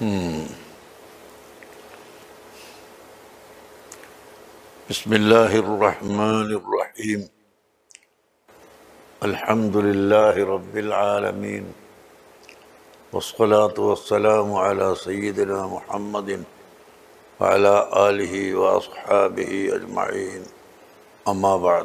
بسم الله الرحمن الرحيم الحمد لله رب العالمين والصلاة والسلام على سيدنا محمد وعلى آله وأصحابه أجمعين أما بعد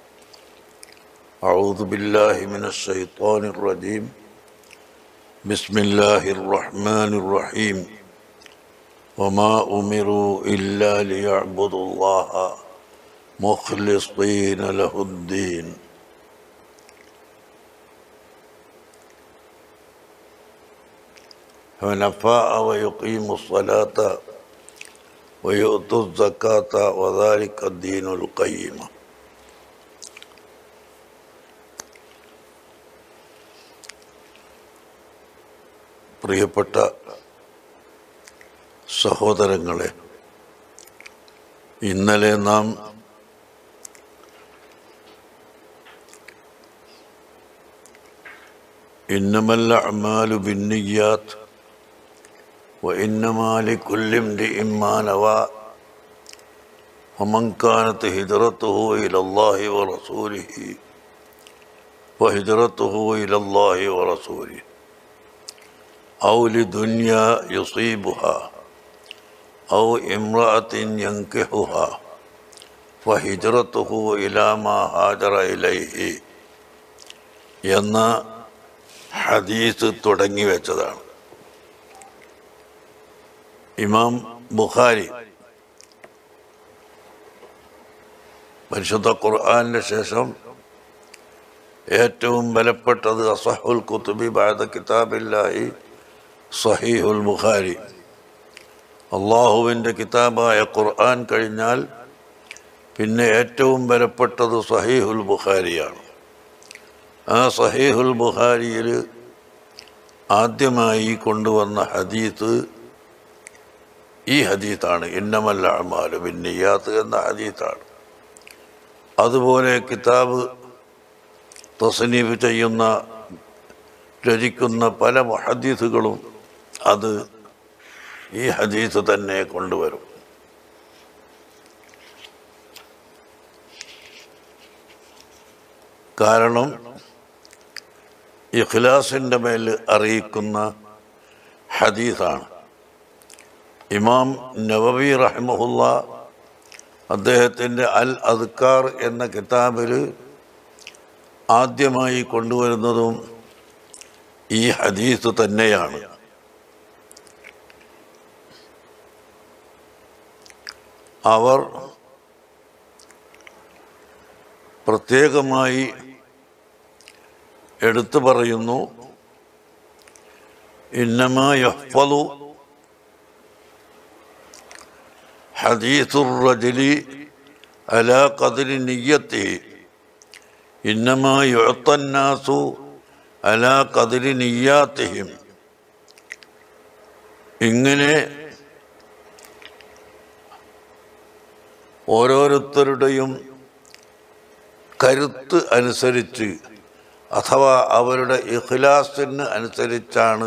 أعوذ بالله من الشيطان الرجيم بسم الله الرحمن الرحيم وما أمروا إلا ليعبدوا الله مخلصين له الدين حنفاء ويقيموا الصلاة ويؤتوا الزكاة وذلك الدين القيم പ്രിയപ്പെട്ട സഹോദരങ്ങളെ ഇന്നലെ നാം ഇന്നമല്ല അമാലു ബിന്നിയാത്ത് وإنما لكل امرئ ما نوى ومن كانت هجرته إلى الله ورسوله وهجرته إلى الله ورسوله أو لدنيا يصيبها أو امرأة ينكحها فهجرته إلى ما هاجر إليه എന്ന ഹദീസ് തുടങ്ങി വെച്ചതാണ് ഇമാം ബുഖാരി പരിശുദ്ധ ഖുർആാനിന് ശേഷം ഏറ്റവും ബലപ്പെട്ടത് അസഹുൽ കുത്തുബി ബാദ കിതാബില്ലാഹി സഹീഹുൽ ബുഖാരി അള്ളാഹുവിൻ്റെ കിതാബായ ഖുർആൻ കഴിഞ്ഞാൽ പിന്നെ ഏറ്റവും ബലപ്പെട്ടത് സഹീഹുൽ ബുഖാരിയാണ് ആ സഹീഹുൽ ബുഖാരിയിൽ ആദ്യമായി കൊണ്ടുവന്ന ഹദീത്ത് ഈ ഹദീത്താണ് ഇന്നമല്ല അമാലു ബിന്നിയാത്ത് എന്ന ഹദീത്താണ് അതുപോലെ കിതാബ് തസ്നീഫ് ചെയ്യുന്ന രചിക്കുന്ന പല ഹദീസുകളും അത് ഈ ഹദീസ് തന്നെ കൊണ്ടുവരും കാരണം ഇഖ്ലാസിൻ്റെ മേൽ അറിയിക്കുന്ന ഹദീസാണ് ഇമാം നവവി റഹ്മുല്ല അദ്ദേഹത്തിൻ്റെ അൽ അദ്ക്കാർ എന്ന കിതാബിൽ ആദ്യമായി കൊണ്ടുവരുന്നതും ഈ ഹദീസ് തന്നെയാണ് അവർ പ്രത്യേകമായി എടുത്തു പറയുന്നു ഇന്നമാ യഹ്ഫലു حديث الرجل على قدر نيته إنما يعطى الناس على قدر نياتهم ഇങ്ങനെ ഓരോരുത്തരുടെയും കരുത്ത് അനുസരിച്ച് അഥവാ അവരുടെ ഇഖ്ലാസിന് അനുസരിച്ചാണ്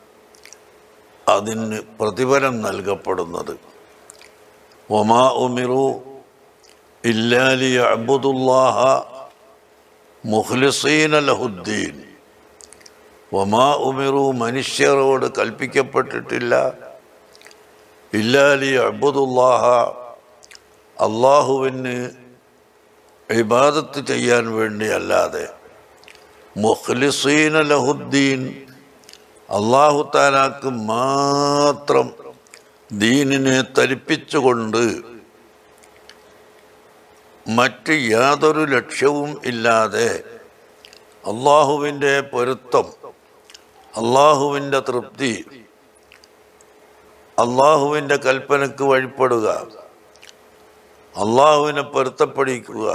അതിന് പ്രതിഫലം നൽകപ്പെടുന്നത് وما أمروا إلا ليعبدوا الله മുഖ്ലിസീന ലഹുദ്ദീൻ വമാ ഉമിറു മനുഷ്യരോട് കൽപ്പിക്കപ്പെട്ടിട്ടില്ല ഇല്ലാലി അബുദുല്ലാഹ അള്ളാഹുവിന് ഇബാദത്ത് ചെയ്യാൻ വേണ്ടി അല്ലാതെ മുഖ്ലിസീന ലഹുദ്ദീൻ അള്ളാഹു താലാക്ക് മാത്രം ദീനിനെ തരിപ്പിച്ചുകൊണ്ട് മറ്റ് യാതൊരു ലക്ഷ്യവും ഇല്ലാതെ അള്ളാഹുവിൻ്റെ പൊരുത്തം അള്ളാഹുവിൻ്റെ തൃപ്തി അള്ളാഹുവിൻ്റെ കൽപ്പനക്ക് വഴിപ്പെടുക അള്ളാഹുവിനെ പൊരുത്തപ്പെടിക്കുക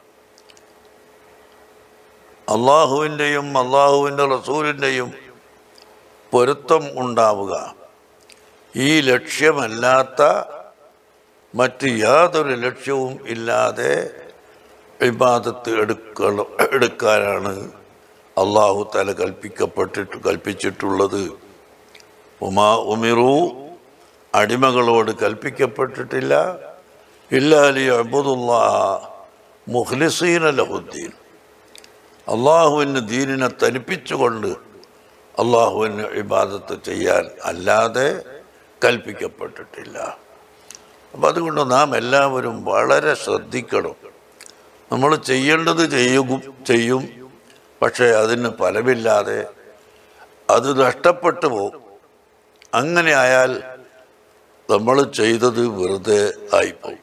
അള്ളാഹുവിൻ്റെയും അള്ളാഹുവിൻ്റെ റസൂലിൻ്റെയും പൊരുത്തം ഉണ്ടാവുക ഈ ലക്ഷ്യമല്ലാത്ത മറ്റ് യാതൊരു ലക്ഷ്യവും ഇല്ലാതെ ഇബാദത്ത് എടുക്കണം എടുക്കാനാണ് അള്ളാഹു തല കൽപ്പിക്കപ്പെട്ടിട്ട് കൽപ്പിച്ചിട്ടുള്ളത് ഉമാ ഉമിറു അടിമകളോട് കൽപ്പിക്കപ്പെട്ടിട്ടില്ല ഇല്ലാലി അബുദുല്ലാ മുഖ്ലിസീന ലഹുദ്ദീൻ അള്ളാഹുവിന് ദീനിനെ തനിപ്പിച്ചുകൊണ്ട് അള്ളാഹുവിന് ഇബാദത്ത് ചെയ്യാൻ അല്ലാതെ കൽപ്പിക്കപ്പെട്ടിട്ടില്ല അപ്പം അതുകൊണ്ട് നാം എല്ലാവരും വളരെ ശ്രദ്ധിക്കണം നമ്മൾ ചെയ്യേണ്ടത് ചെയ്യും ചെയ്യും പക്ഷേ അതിന് ഫലമില്ലാതെ അത് നഷ്ടപ്പെട്ടു പോകും അങ്ങനെ ആയാൽ നമ്മൾ ചെയ്തത് വെറുതെ ആയിപ്പോയി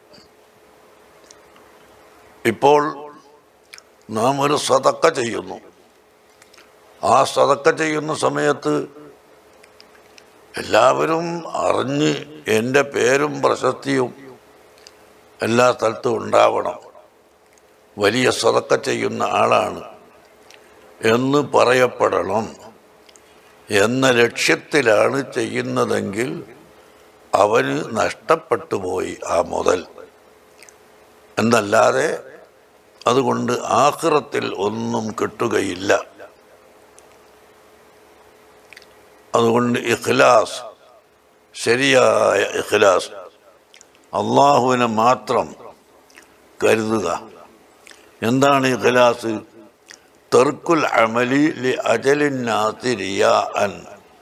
ഇപ്പോൾ നാം ഒരു സതക്ക ചെയ്യുന്നു ആ സതക്ക ചെയ്യുന്ന സമയത്ത് എല്ലാവരും അറിഞ്ഞ് എൻ്റെ പേരും പ്രശസ്തിയും എല്ലാ സ്ഥലത്തും ഉണ്ടാവണം വലിയ സതക്ക ചെയ്യുന്ന ആളാണ് എന്ന് പറയപ്പെടണം എന്ന ലക്ഷ്യത്തിലാണ് ചെയ്യുന്നതെങ്കിൽ അവന് നഷ്ടപ്പെട്ടു പോയി ആ മുതൽ എന്നല്ലാതെ അതുകൊണ്ട് ആഹ്റത്തിൽ ഒന്നും കിട്ടുകയില്ല അതുകൊണ്ട് ഇഖ്ലാസ് ശരിയായ ഇഖ്ലാസ് അള്ളാഹുവിനെ മാത്രം കരുതുക എന്താണ് ഇഖ്ലാസ് തെർക്കുൽ അമലി ലി അജലിനാത്തി റിയാഅൻ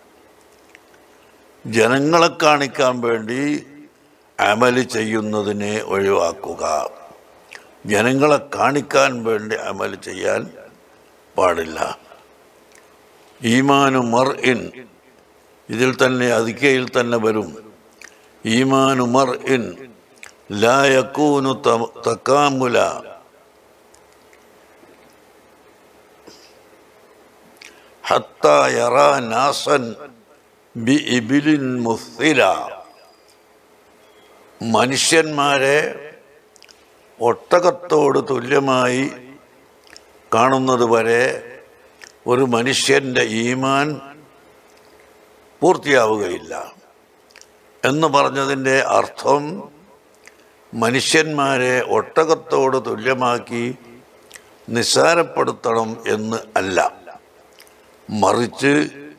ജനങ്ങളെ കാണിക്കാൻ വേണ്ടി അമല് ചെയ്യുന്നതിനെ ഒഴിവാക്കുക ജനങ്ങളെ കാണിക്കാൻ വേണ്ടി അമൽ ചെയ്യാൻ പാടില്ല ഈമാനു മർ ഇൻ ഇതിൽ തന്നെ അതിക്കയിൽ തന്നെ വരും ഈമാനു മർ ഇൻ ലായക്കൂനു തക്കാമുല ഹത്താ യറാ നാസൻ ബി ഇബിലിൻ മുസ്തില മനുഷ്യന്മാരെ ഒട്ടകത്തോട് തുല്യമായി കാണുന്നത് വരെ ഒരു മനുഷ്യൻ്റെ ഈമാൻ പൂർത്തിയാവുകയില്ല എന്ന് പറഞ്ഞതിൻ്റെ അർത്ഥം മനുഷ്യന്മാരെ ഒട്ടകത്തോട് തുല്യമാക്കി നിസ്സാരപ്പെടുത്തണം എന്ന് അല്ല മറിച്ച്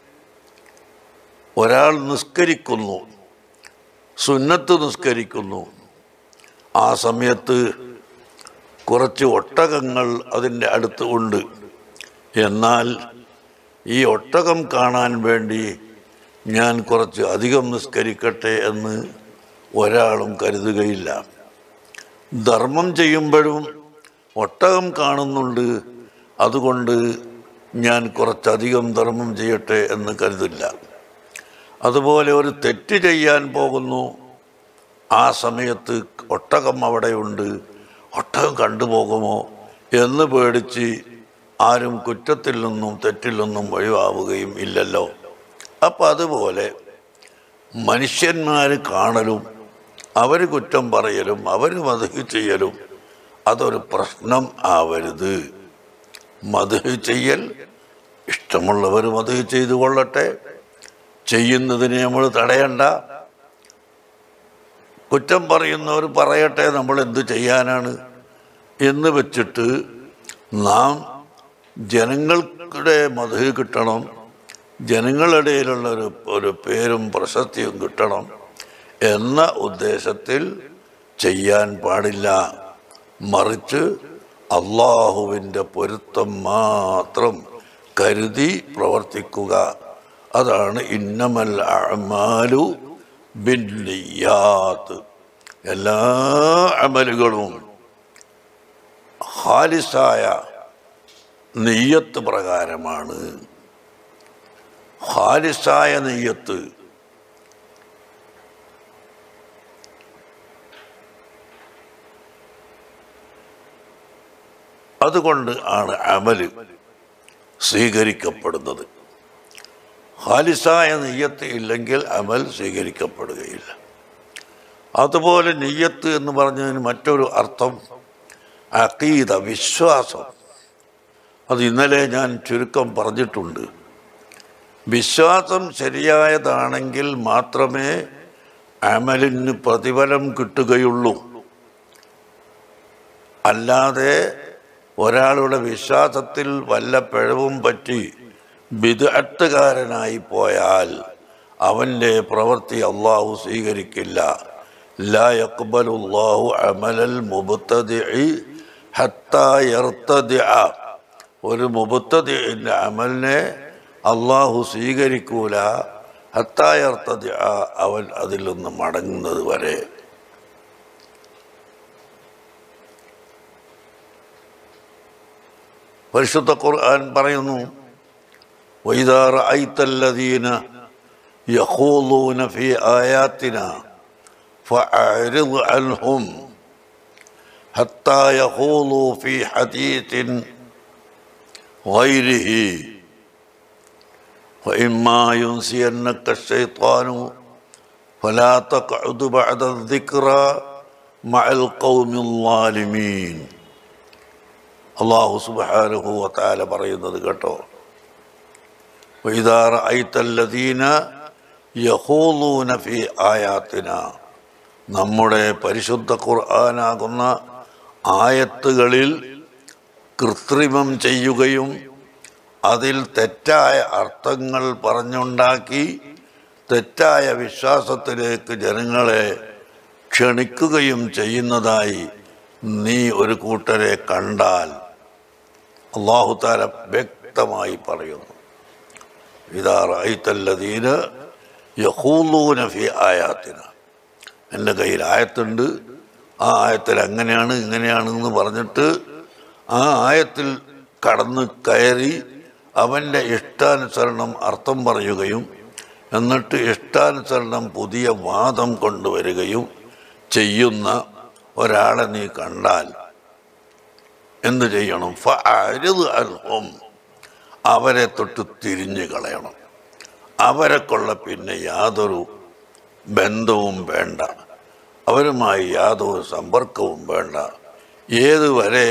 ഒരാൾ നിസ്കരിക്കുന്നു സുന്നത്ത് നിസ്കരിക്കുന്നു ആ സമയത്ത് കുറച്ച് ഒട്ടകങ്ങൾ അതിൻ്റെ അടുത്ത് ഉണ്ട് എന്നാൽ ഈ ഒട്ടകം കാണാൻ വേണ്ടി ഞാൻ കുറച്ച് അധികം നിസ്കരിക്കട്ടെ എന്ന് ഒരാളും കരുതുകയില്ല ധർമ്മം ചെയ്യുമ്പോഴും ഒട്ടകം കാണുന്നുണ്ട് അതുകൊണ്ട് ഞാൻ കുറച്ചധികം ധർമ്മം ചെയ്യട്ടെ എന്ന് കരുതില്ല അതുപോലെ ഒരു തെറ്റ് ചെയ്യാൻ പോകുന്നു ആ സമയത്ത് ഒട്ടകം അവിടെയുണ്ട് ഒട്ടകം കണ്ടുപോകുമോ എന്ന് പേടിച്ച് ആരും കുറ്റത്തിൽ നിന്നും തെറ്റിൽ നിന്നും ഒഴിവാവുകയും ഇല്ലല്ലോ അപ്പം അതുപോലെ മനുഷ്യന്മാർ കാണലും അവർ കുറ്റം പറയലും അവർ മതഹ് ചെയ്യലും അതൊരു പ്രശ്നം ആവരുത് മതഹ് ചെയ്യൽ ഇഷ്ടമുള്ളവർ മതഹ് ചെയ്തു കൊള്ളട്ടെ ചെയ്യുന്നതിനെ നമ്മൾ തടയണ്ട കുറ്റം പറയുന്നവർ പറയട്ടെ നമ്മൾ എന്ത് ചെയ്യാനാണ് എന്ന് വെച്ചിട്ട് നാം ജനങ്ങളുടെ മധു കിട്ടണം ജനങ്ങളുടെ ഇടയിലുള്ള ഒരു ഒരു പേരും പ്രശസ്തിയും കിട്ടണം എന്ന ഉദ്ദേശത്തിൽ ചെയ്യാൻ പാടില്ല മറിച്ച് അള്ളാഹുവിൻ്റെ പൊരുത്തം മാത്രം കരുതി പ്രവർത്തിക്കുക അതാണ് ഇന്നമൽ അമാലു ബിന്നിയാത്ത് എല്ലാ അമലുകളും ഹാലിസായ നെയ്യത്ത് പ്രകാരമാണ് ഹാലിസായ നെയ്യത്ത് അതുകൊണ്ട് ആണ് അമല് സ്വീകരിക്കപ്പെടുന്നത് ഹാലിസായ നെയ്യത്ത് ഇല്ലെങ്കിൽ അമൽ സ്വീകരിക്കപ്പെടുകയില്ല അതുപോലെ നെയ്യത്ത് എന്ന് പറഞ്ഞതിന് മറ്റൊരു അർത്ഥം അക്കീത വിശ്വാസം അത് ഇന്നലെ ഞാൻ ചുരുക്കം പറഞ്ഞിട്ടുണ്ട് വിശ്വാസം ശരിയായതാണെങ്കിൽ മാത്രമേ അമലിന് പ്രതിഫലം കിട്ടുകയുള്ളൂ അല്ലാതെ ഒരാളുടെ വിശ്വാസത്തിൽ വല്ല പിഴവും പറ്റി ബിദഅത്തുകാരനായി പോയാൽ അവൻ്റെ പ്രവൃത്തി അള്ളാഹു സ്വീകരിക്കില്ല ലാ യഖ്ബലുല്ലാഹു അമലൽ മുബ്തദിഇ ഹത്താ യർത്തദിഅ ഒരു മുബത്തതിൻ്റെ അമലിനെ അള്ളാഹു സ്വീകരിക്കൂല ഹത്തായർത്തതി അവൻ അതിൽ നിന്ന് മടങ്ങുന്നത് വരെ പരിശുദ്ധ ഖുർആൻ പറയുന്നു വൈദാറ ഐത്തല്ലദീന യഖൂലൂന ഫി ആയാത്തിന ഫഅരിദ് അൻഹും ഹത്താ യഖൂലൂ ഫി ഹദീത്തിൻ غيره وإما ينسينك الشيطان فلا تقعد بعد الذكرى مع القوم الظالمين അള്ളാഹു സുബാനുഹു വത്താല പറയുന്നത് കേട്ടോ വൈദാറ ഐത്തല്ലദീന യഹൂലൂന ഫി ആയാത്തിന നമ്മുടെ പരിശുദ്ധ ഖുർആനാകുന്ന ആയത്തുകളിൽ കൃത്രിമം ചെയ്യുകയും അതിൽ തെറ്റായ അർത്ഥങ്ങൾ പറഞ്ഞുണ്ടാക്കി തെറ്റായ വിശ്വാസത്തിലേക്ക് ജനങ്ങളെ ക്ഷണിക്കുകയും ചെയ്യുന്നതായി നീ ഒരു കൂട്ടരെ കണ്ടാൽ അള്ളാഹുത്താല വ്യക്തമായി പറയുന്നു ഇതാറായിത്തല്ലതീന യഹൂലൂന ഫി ആയാത്തിന എൻ്റെ കയ്യിൽ ആയത്തുണ്ട് ആ ആയത്തിൽ അങ്ങനെയാണ് ഇങ്ങനെയാണ് എന്ന് പറഞ്ഞിട്ട് ആ ആയത്തിൽ കടന്ന് കയറി അവൻ്റെ ഇഷ്ടാനുസരണം അർത്ഥം പറയുകയും എന്നിട്ട് ഇഷ്ടാനുസരണം പുതിയ വാദം കൊണ്ടുവരികയും ചെയ്യുന്ന ഒരാളെ നീ കണ്ടാൽ എന്ത് ചെയ്യണം ഫഅരിദ് അൻഹും അവരെ തൊട്ട് തിരിഞ്ഞു കളയണം അവരെ കൊള്ള പിന്നെ യാതൊരു ബന്ധവും വേണ്ട അവരുമായി യാതൊരു സമ്പർക്കവും വേണ്ട ഏതുവരെ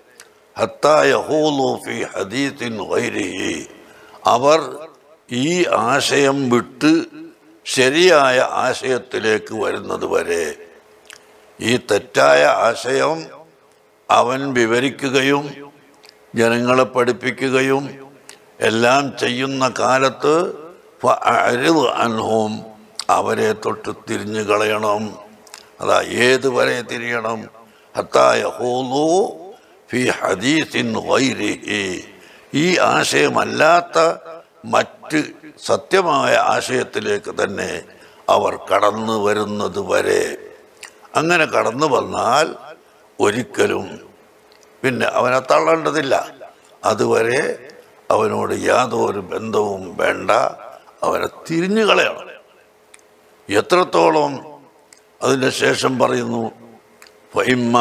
ഹത്തായഹൂലൂഫി ഹദീത്തിൻ വൈരിഹി അവർ ഈ ആശയം വിട്ട് ശരിയായ ആശയത്തിലേക്ക് വരുന്നത് വരെ ഈ തെറ്റായ ആശയം അവൻ വിവരിക്കുകയും ജനങ്ങളെ പഠിപ്പിക്കുകയും എല്ലാം ചെയ്യുന്ന കാലത്ത് ഫഅരിദ് അൻഹും അവരെ തൊട്ട് തിരിഞ്ഞു കളയണം അതാ ഏതുവരെ തിരിയണം ഹത്തായഹൂലൂ ഫി ഹദീസിൻ ഗൈരിഹി ഈ ആശയമല്ലാത്ത മറ്റ് സത്യമായ ആശയത്തിലേക്ക് തന്നെ അവർ കടന്നു വരുന്നത് വരെ അങ്ങനെ കടന്നു വന്നാൽ ഒരിക്കലും പിന്നെ അവനെ തള്ളേണ്ടതില്ല അതുവരെ അവനോട് യാതൊരു ബന്ധവും വേണ്ട അവനെ തിരിഞ്ഞു കളയണം എത്രത്തോളം അതിൻ്റെ ശേഷം പറയുന്നു ഫൈമ്മ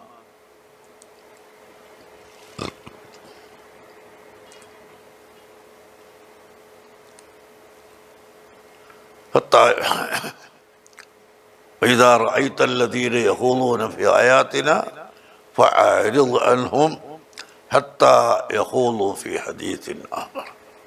حتى وإذا رأيت الذين يخوضون في آياتنا فأعرض عنهم حتى يخوضوا في حديث آخر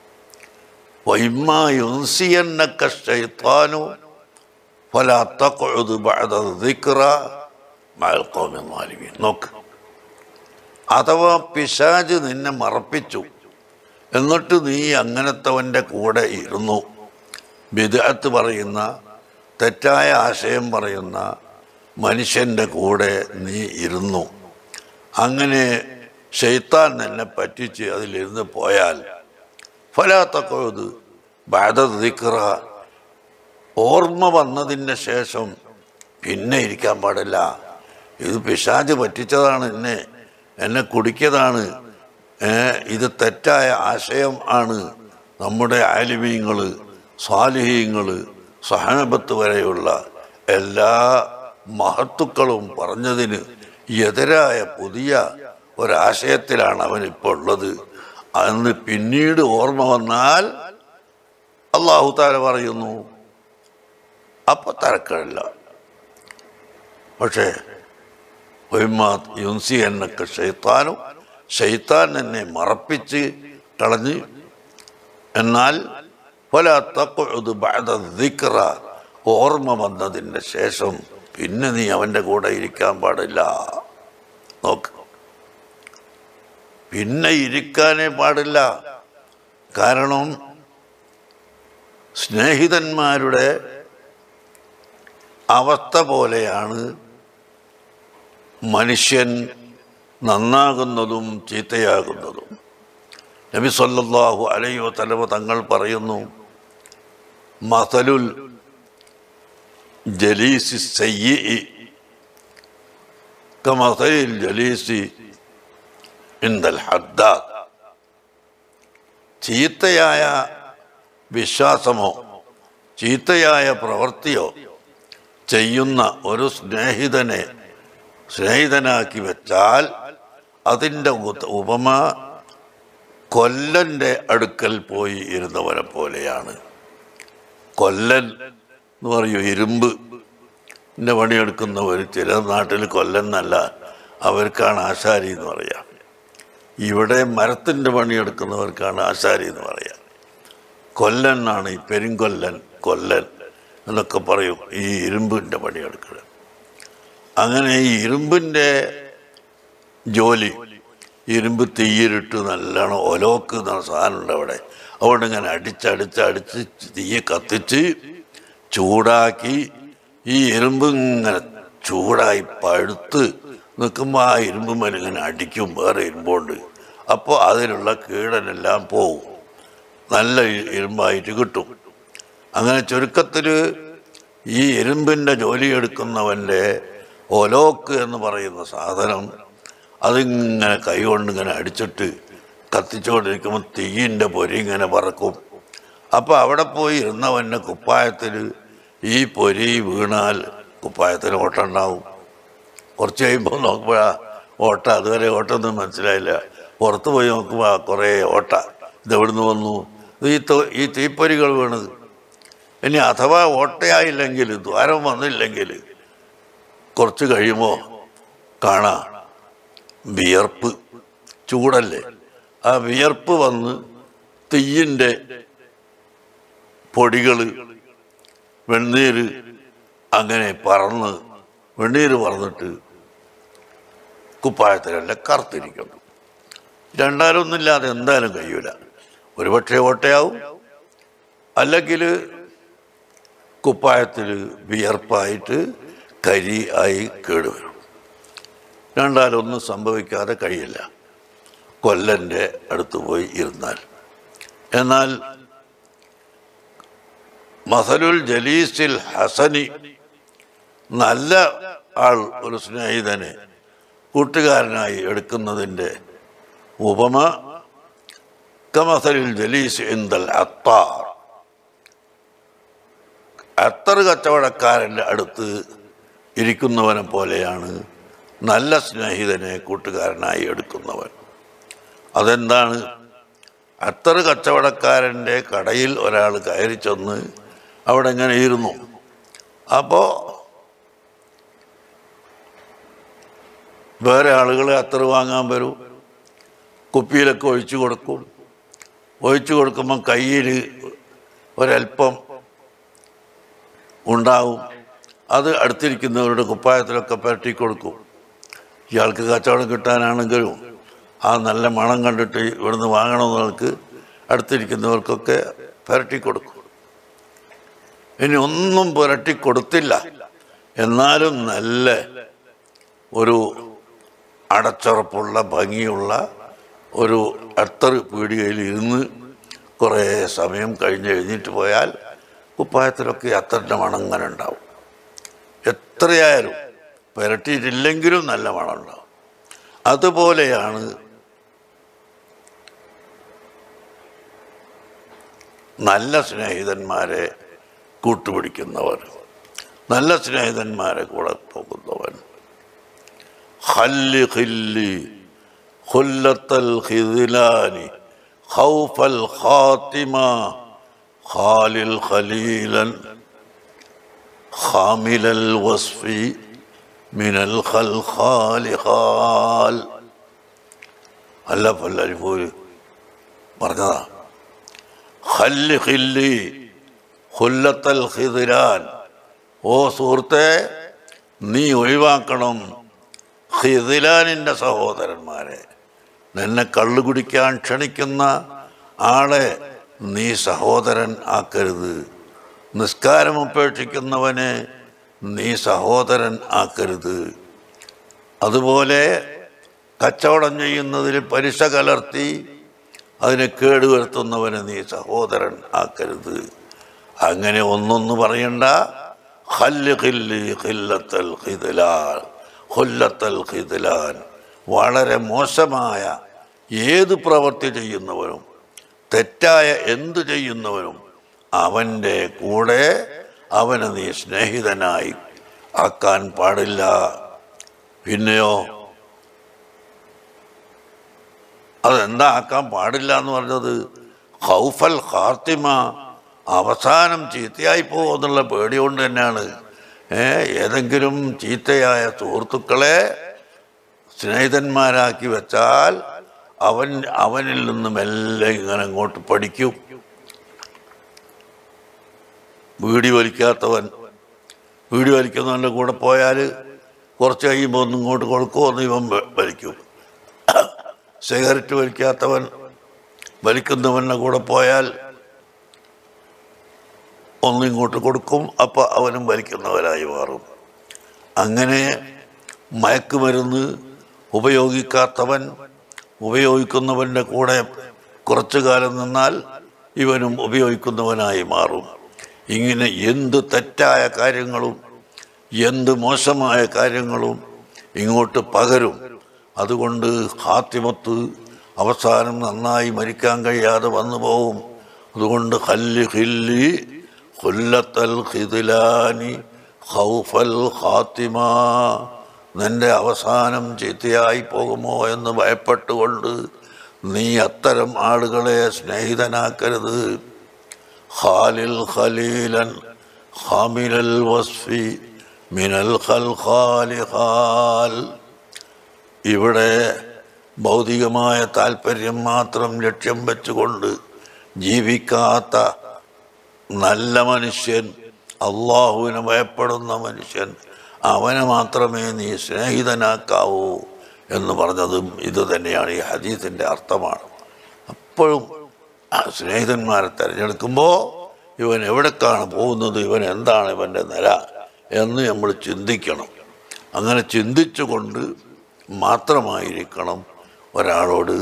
وإما ينسينك الشيطان فلا تقعد بعد الذكرى مع القوم الظالمين നോക്ക് അഥവാ പിശാജ് നിന്നെ മറപ്പിച്ചു എന്നിട്ട് നീ അങ്ങനത്തവൻ്റെ കൂടെ ഇരുന്നു ബിദഅത്ത് പറയുന്ന തെറ്റായ ആശയം പറയുന്ന മനുഷ്യൻ്റെ കൂടെ നീ ഇരുന്നു അങ്ങനെ ഷെയ്ത്താൻ നിന്നെ പറ്റിച്ച് അതിലിരുന്ന് പോയാൽ ഫലാത്തക്കോത് ബാധദിക്ര ഓർമ്മ വന്നതിന് ശേഷം പിന്നെ ഇരിക്കാൻ പാടില്ല ഇത് പിശാജ് പറ്റിച്ചതാണ് എന്നെ എന്നെ കുടിക്കതാണ് ഏ, ഇത് തെറ്റായ ആശയം ആണ് നമ്മുടെ ആലിമീങ്ങൾ സ്വാലിഹീങ്ങൾ സഹനബത്ത് വരെയുള്ള എല്ലാ മഹത്തുക്കളും പറഞ്ഞതിന് എതിരായ പുതിയ ഒരാശയത്തിലാണ് അവൻ ഇപ്പോൾ ഉള്ളത് അന്ന് പിന്നീട് ഓർമ്മ വന്നാൽ അള്ളാഹു താല പറയുന്നു അപ്പൊ തരക്കമില്ല പക്ഷേ യുൻസി എന്നൊക്കെ ഷെയ്ത്താനും ഷെയ്ത്താൻ എന്നെ മറപ്പിച്ച് കളഞ്ഞ് എന്നാൽ പല തക്കൊഴുത് ദിക്ര ഓർമ്മ വന്നതിന് ശേഷം പിന്നെ നീ അവൻ്റെ കൂടെ ഇരിക്കാൻ പാടില്ല നോക്ക് പിന്നെ ഇരിക്കാനേ പാടില്ല കാരണം സ്നേഹിതന്മാരുടെ അവസ്ഥ പോലെയാണ് മനുഷ്യൻ നന്നാകുന്നതും ചീത്തയാകുന്നതും നബി സല്ലല്ലാഹു അലൈഹി വസല്ലമ തങ്ങൾ പറയുന്നു മസലുൽ ജലീസി സയ്യി കമസലിൽ ജലീസി ഇന്ദൽ ഹദ്ദാദ് ചീത്തയായ വിശ്വാസമോ ചീത്തയായ പ്രവൃത്തിയോ ചെയ്യുന്ന ഒരു സ്നേഹിതനെ സ്നേഹിതനാക്കി വെച്ചാൽ അതിൻ്റെ ഉത- ഉപമ കൊല്ലൻ്റെ അടുക്കൽ പോയി ഇരുന്നവനെ പോലെയാണ് കൊല്ലൻ എന്ന് പറയൂ ഇരുമ്പ് ൻ്റെ പണിയെടുക്കുന്നവർ ചില നാട്ടിൽ കൊല്ലൻ എന്നല്ല അവർക്കാണ് ആശാരി എന്ന് പറയാം ഇവിടെ മരത്തിൻ്റെ പണിയെടുക്കുന്നവർക്കാണ് ആശാരി എന്ന് പറയാം കൊല്ലൻ ആണ് ഈ പെരുങ്കൊല്ലൻ കൊല്ലൻ എന്നൊക്കെ പറയും ഈ ഇരുമ്പിൻ്റെ പണിയെടുക്കുന്നത് അങ്ങനെ ഈ ഇരുമ്പിൻ്റെ ജോലി ഇരുമ്പ് തീയിലിട്ട് നല്ലോണം ഒലോക്ക് എന്ന സാധനമുണ്ട് അവിടെ അവിടെ ഇങ്ങനെ അടിച്ചടിച്ച് അടിച്ച് തീയെ കത്തിച്ച് ചൂടാക്കി ഈ ഇരുമ്പ് ഇങ്ങനെ ചൂടായി പഴുത്ത് നിൽക്കുമ്പോൾ ആ ഇരുമ്പ് മേലെ ഇങ്ങനെ അടിക്കും വേറെ ഇരുമ്പുണ്ട് അപ്പോൾ അതിലുള്ള കീടനെല്ലാം പോവും നല്ല ഇ- ഇരുമ്പായിട്ട് കിട്ടും അങ്ങനെ ചുരുക്കത്തിൽ ഈ ഇരുമ്പിൻ്റെ ജോലിയെടുക്കുന്നവൻ്റെ ഒലോക്ക് എന്ന് പറയുന്ന സാധനം അതിങ്ങനെ കൈകൊണ്ട് ഇങ്ങനെ അടിച്ചിട്ട് കത്തിച്ചുകൊണ്ടിരിക്കുമ്പോൾ തീയിൻ്റെ പൊരി ഇങ്ങനെ പറക്കും അപ്പോൾ അവിടെ പോയി ഇരുന്നവൻ്റെ കുപ്പായത്തിൽ ഈ പൊരി വീണാൽ കുപ്പായത്തിന് ഓട്ടം ഉണ്ടാവും കുറച്ച് കഴിയുമ്പോൾ നോക്കുമ്പോഴാ ഓട്ട അതുവരെ ഓട്ടമൊന്നും മനസ്സിലായില്ല പുറത്ത് പോയി നോക്കുമ്പോൾ കുറേ ഓട്ട ഇതെവിടുന്ന് വന്നു ഇത് ഈ തൊ- ഈ തീപ്പൊരികൾ വീണത് ഇനി അഥവാ ഓട്ടയായില്ലെങ്കിൽ ദ്വാരം വന്നില്ലെങ്കിൽ കുറച്ച് കഴിയുമ്പോൾ കാണാം വിയർപ്പ് ചൂടല്ലേ ആ വിയർപ്പ് വന്ന് തീയിൻ്റെ പൊടികൾ വെണ്ണീര് അങ്ങനെ പറന്ന് വെണ്ണീര് പറന്നിട്ട് കുപ്പായത്തിലെല്ലാം കറുത്തിരിക്കുന്നു രണ്ടാലൊന്നുമില്ലാതെ എന്തായാലും കഴിയൂല ഒരുപക്ഷെ ഓട്ടയാവും അല്ലെങ്കിൽ കുപ്പായത്തിൽ വിയർപ്പായിട്ട് കരി ആയി കേടുവരും രണ്ടാലൊന്നും സംഭവിക്കാതെ കഴിയില്ല കൊല്ലൻ്റെ അടുത്ത് പോയി ഇരുന്നാൽ എന്നാൽ മസലുൽ ജലീസിൽ ഹസനി നല്ല ആൾ ഒരു സ്നേഹിതനെ കൂട്ടുകാരനായി എടുക്കുന്നതിൻ്റെ ഉപമ കമസലിൽ ജലീസ് ഇന്ദൽ അത്താർ അത്തർ കച്ചവടക്കാരൻ്റെ അടുത്ത് ഇരിക്കുന്നവനെ പോലെയാണ് നല്ല സ്നേഹിതനെ കൂട്ടുകാരനായി എടുക്കുന്നവൻ അതെന്താണ് അത്തർ കച്ചവടക്കാരൻ്റെ കടയിൽ ഒരാൾ കയറി ചെന്ന് അവിടെ ഇങ്ങനെ ഇരുന്നു അപ്പോൾ വേറെ ആളുകൾ അത്തർ വാങ്ങാൻ വരും കുപ്പിയിലൊക്കെ ഒഴിച്ചു കൊടുക്കും ഒഴിച്ചു കൊടുക്കുമ്പം കയ്യിൽ ഒരല്പം ഉണ്ടാവും അത് അടുത്തിരിക്കുന്നവരുടെ കുപ്പായത്തിലൊക്കെ പരട്ടി കൊടുക്കും ഇയാൾക്ക് കച്ചവടം കിട്ടാനാണെങ്കിലും ആ നല്ല മണം കണ്ടിട്ട് ഇവിടുന്ന് വാങ്ങണമെന്നവർക്ക് അടുത്തിരിക്കുന്നവർക്കൊക്കെ പുരട്ടി കൊടുക്കും ഇനി ഒന്നും പുരട്ടി കൊടുത്തില്ല എന്നാലും നല്ല ഒരു അടച്ചുറപ്പുള്ള ഭംഗിയുള്ള ഒരു അത്തർ പീടികയിൽ ഇരുന്ന് കുറേ സമയം കഴിഞ്ഞ് കഴിഞ്ഞിട്ട് പോയാൽ കുപ്പായത്തിലൊക്കെ അത്തറിൻ്റെ മണം ഇങ്ങനെ ഉണ്ടാവും എത്രയായാലും പുരട്ടിയിട്ടില്ലെങ്കിലും നല്ല മണം ഉണ്ടാവും അതുപോലെയാണ് നല്ല സ്നേഹിതന്മാരെ കൂട്ടുപിടിക്കുന്നവർ നല്ല സ്നേഹിതന്മാരെ കൂടെ പോകുന്നവൻ خلي خلي خلة الخذلان خوف الخاتمة خالل خليلا خامل الوصف من الخلخال خال അല്ല പല്ലരിപ്പോര് പറഞ്ഞതാ ഖല്ലി ഖില്ലി ഖുല്ലത്തൽ ഖിദ്രാൻ ഓ സുഹൃത്തെ നീ ഒഴിവാക്കണം ഖിദിലാനിൻ്റെ സഹോദരന്മാരെ നിന്നെ കള്ളു കുടിക്കാൻ ക്ഷണിക്കുന്ന ആളെ നീ സഹോദരൻ ആക്കരുത് നിസ്കാരം ഉപേക്ഷിക്കുന്നവനെ നീ സഹോദരൻ ആക്കരുത് അതുപോലെ കച്ചവടം ചെയ്യുന്നതിൽ പലിശ കലർത്തി അതിനെ കേടുവരുത്തുന്നവനെ നീ സഹോദരൻ ആക്കരുത് അങ്ങനെ ഒന്നൊന്ന് പറയണ്ട ഹല്ല് ഖില്ലി ഖില്ലത്തൽ ഖിദ്ലാൻ ഹുല്ലത്തൽ ഖിദ്ലാൻ വളരെ മോശമായ ഏത് പ്രവൃത്തി ചെയ്യുന്നവനും തെറ്റായ എന്തു ചെയ്യുന്നവനും അവൻ്റെ കൂടെ അവനെ നീ സ്നേഹിതനായി ആക്കാൻ പാടില്ല പിന്നെയോ അതെന്താ ആക്കാൻ പാടില്ല എന്ന് പറഞ്ഞത് ഹൗഫൽ ഖാർത്തിമ അവസാനം ചീത്തയായി പോകുമെന്നുള്ള പേടി കൊണ്ട് തന്നെയാണ് ഏ ഏതെങ്കിലും ചീത്തയായ സുഹൃത്തുക്കളെ സ്നേഹിതന്മാരാക്കി വെച്ചാൽ അവൻ അവനിൽ നിന്ന് മെല്ലെ ഇങ്ങനെ അങ്ങോട്ട് പഠിക്കും വീടി വലിക്കാത്തവൻ വീടി വലിക്കുന്നവൻ്റെ കൂടെ പോയാൽ കുറച്ച് കഴിയുമ്പോൾ ഒന്ന് ഇങ്ങോട്ട് കൊടുക്കുമോ എന്ന് ഇവൻ വ- വലിക്കും സിഗരറ്റ് വലിക്കാത്തവൻ വലിക്കുന്നവൻ്റെ കൂടെ പോയാൽ ഒന്ന് ഇങ്ങോട്ട് കൊടുക്കും അപ്പോൾ അവനും വലിക്കുന്നവരായി മാറും അങ്ങനെ മയക്കുമരുന്ന് ഉപയോഗിക്കാത്തവൻ ഉപയോഗിക്കുന്നവൻ്റെ കൂടെ കുറച്ചു കാലം നിന്നാൽ ഇവനും ഉപയോഗിക്കുന്നവനായി മാറും ഇങ്ങനെ എന്ത് തെറ്റായ കാര്യങ്ങളും എന്ത് മോശമായ കാര്യങ്ങളും ഇങ്ങോട്ട് പകരും അതുകൊണ്ട് ഹാത്തിമത്ത് അവസാനം നന്നായി മരിക്കാൻ കഴിയാതെ വന്നു പോവും അതുകൊണ്ട് ഹല്ല് ഹില്ലി ഹുല്ലത്തൽ ഖിദിലാനി ഖൗഫൽ ഖാത്തിമ നിന്റെ അവസാനം ചീത്തയായി പോകുമോ എന്ന് ഭയപ്പെട്ടുകൊണ്ട് നീ അത്തരം ആളുകളെ സ്നേഹിതനാക്കരുത് ഖാലിൽ ഖലീലൻ ഖാമിലൽ വസ്ഫി മിനൽ ഖൽഖാലി ഖാൽ ഇവിടെ ഭൗതികമായ താല്പര്യം മാത്രം ലക്ഷ്യം വെച്ചുകൊണ്ട് ജീവിക്കാത്ത നല്ല മനുഷ്യൻ അള്ളാഹുവിനെ ഭയപ്പെടുന്ന മനുഷ്യൻ അവനെ മാത്രമേ നീ സ്നേഹിതനാക്കാവൂ എന്ന് പറഞ്ഞതും ഇത് തന്നെയാണ് ഈ ഹദീസിൻ്റെ അർത്ഥമാണ് അപ്പോഴും ആ സ്നേഹിതന്മാരെ തിരഞ്ഞെടുക്കുമ്പോൾ ഇവൻ എവിടേക്കാണ് പോകുന്നത് ഇവൻ എന്താണ് ഇവൻ്റെ നില എന്ന് നമ്മൾ ചിന്തിക്കണം അങ്ങനെ ചിന്തിച്ചുകൊണ്ട് മാത്രമായിരിക്കണം ഒരാളോട്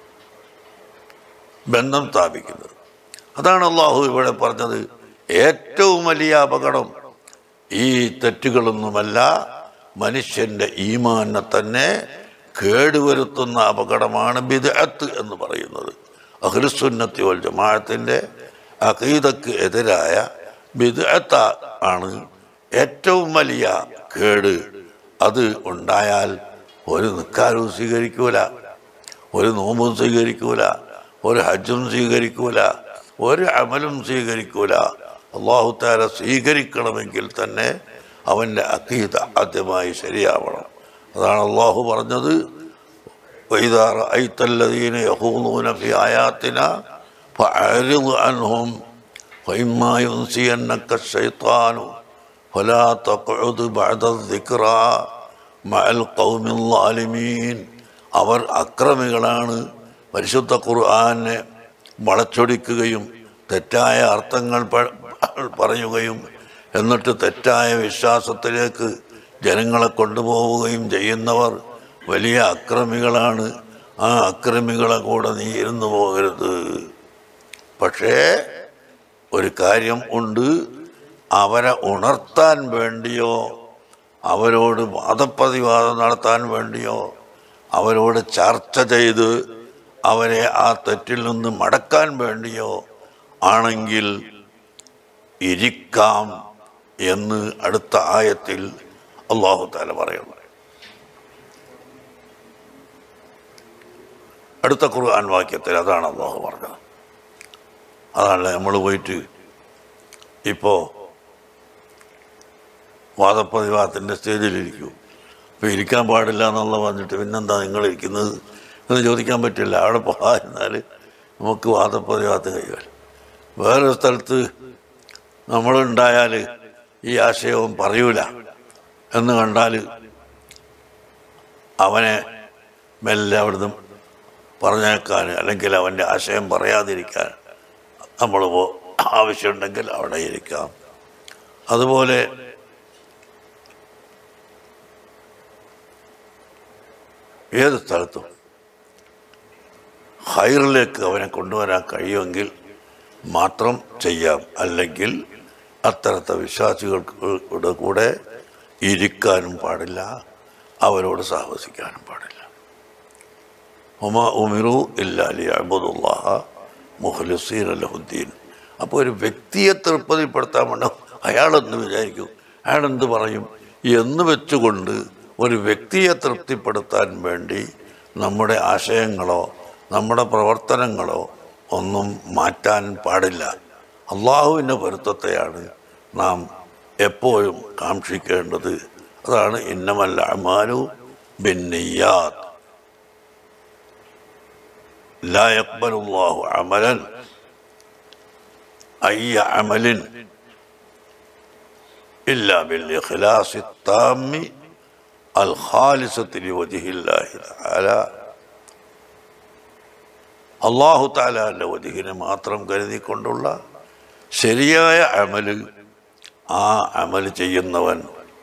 ബന്ധം സ്ഥാപിക്കുന്നത് അതാണ് അള്ളാഹു ഇവിടെ പറഞ്ഞത് ഏറ്റവും വലിയ അപകടം ഈ തെറ്റുകളൊന്നുമല്ല മനുഷ്യന്റെ ഈമാനെ തന്നെ കേടുവരുത്തുന്ന അപകടമാണ് ബിദഅത്ത് എന്ന് പറയുന്നത് അഖിലുസുന്നത്തി വൽ ജമാഅത്തിന്റെ അഖീദക്ക് എതിരായ ബിദഅത്ത ആണ് ഏറ്റവും വലിയ കേട് അത് ഉണ്ടായാൽ ഒരു നിക്കാരും സ്വീകരിക്കൂല ഒരു നോമ്പും സ്വീകരിക്കൂല ഒരു ഹജ്ജും സ്വീകരിക്കൂല ഒരു അമലും സ്വീകരിക്കൂല അള്ളാഹു താല സ്വീകരിക്കണമെങ്കിൽ തന്നെ അവൻ്റെ അക്കീത ആദ്യമായി ശരിയാവണം അതാണ് അള്ളാഹു പറഞ്ഞത് وإذا رأيت الذين يخوضون في آياتنا فأعرض عنهم فإما ينسينك الشيطان فلا تقعد بعد الذكرى مع القوم الظالمين അവർ അക്രമികളാണ് പരിശുദ്ധ ഖുർആനെ വളച്ചൊടിക്കുകയും തെറ്റായ അർത്ഥങ്ങൾ പ- പറയുകയും എന്നിട്ട് തെറ്റായ വിശ്വാസത്തിലേക്ക് ജനങ്ങളെ കൊണ്ടുപോവുകയും ചെയ്യുന്നവർ വലിയ അക്രമികളാണ് ആ അക്രമികളെ കൂടെ നീ ഇരുന്നു പോകരുത് പക്ഷേ ഒരു കാര്യം ഉണ്ട് അവരെ ഉണർത്താൻ വേണ്ടിയോ അവരോട് വാദപ്രതിവാദം നടത്താൻ വേണ്ടിയോ അവരോട് ചർച്ച ചെയ്ത് അവരെ ആ തെറ്റിൽ നിന്ന് മടക്കാൻ വേണ്ടിയോ ആണെങ്കിൽ ഇരിക്കാം എന്ന് അടുത്ത ആയത്തിൽ അള്ളാഹു താല പറയുന്നു അടുത്ത ഖുർആൻ വാക്യത്തിൽ അതാണ് അള്ളാഹു പറഞ്ഞത് അതാണ് നമ്മൾ പോയിട്ട് ഇപ്പോൾ വാദപ്രതിവാദത്തിൻ്റെ സ്റ്റേജിലിരിക്കൂ അപ്പോൾ ഇരിക്കാൻ പാടില്ല എന്നുള്ള പറഞ്ഞിട്ട് പിന്നെന്താ നിങ്ങൾ ഇരിക്കുന്നത് എന്ന് ചോദിക്കാൻ പറ്റില്ല അവിടെ പോകാതിരുന്നാൽ നമുക്ക് വാദപ്രതിവാദത്തിന് കഴിയുമല്ലോ വേറൊരു സ്ഥലത്ത് നമ്മളുണ്ടായാൽ ഈ ആശയവും പറയൂല എന്ന് കണ്ടാൽ അവനെ മെല്ലെ അവിടുന്ന് പറഞ്ഞേക്കാൻ അല്ലെങ്കിൽ അവൻ്റെ ആശയം പറയാതിരിക്കാൻ നമ്മൾ പോ- ആവശ്യമുണ്ടെങ്കിൽ അവിടെ ഇരിക്കാം അതുപോലെ ഏത് സ്ഥലത്തും ഹൈറിലേക്ക് അവനെ കൊണ്ടുവരാൻ കഴിയുമെങ്കിൽ മാത്രം ചെയ്യാം അല്ലെങ്കിൽ അത്തരത്തെ വിശ്വാസികളുടെ കൂടെ ഇരിക്കാനും പാടില്ല അവരോട് സാഹസിക്കാനും പാടില്ല ഉമ ഉമിറു ഇല്ലാലി അബുദുല്ലാഹ മുഖ്ലിസീൻ അലഹുദ്ദീൻ അപ്പോൾ ഒരു വ്യക്തിയെ തൃപ്തിപ്പെടുത്താൻ വേണ്ട അയാളെന്ന് വിചാരിക്കും അയാളെന്ത് പറയും എന്ന് വെച്ചുകൊണ്ട് ഒരു വ്യക്തിയെ തൃപ്തിപ്പെടുത്താൻ വേണ്ടി നമ്മുടെ ആശയങ്ങളോ നമ്മുടെ പ്രവർത്തനങ്ങളോ ഒന്നും മാറ്റാൻ പാടില്ല അള്ളാഹുവിൻ്റെ പൊരുത്തത്തെയാണ് നാം എപ്പോഴും കാക്ഷിക്കേണ്ടത് അതാണ് ഇന്നമല്ല അമാനു ബിന്നിയാത്ത് لا يقبل الله عملا أي عمل إلا بالإخلاص التام الخالصة لوجه الله تعالى അള്ളാഹു താലാൻ്റെ വജുഹിനെ മാത്രം കരുതിക്കൊണ്ടുള്ള ശരിയായ അമല് ആ അമല് ചെയ്യുന്നവൻ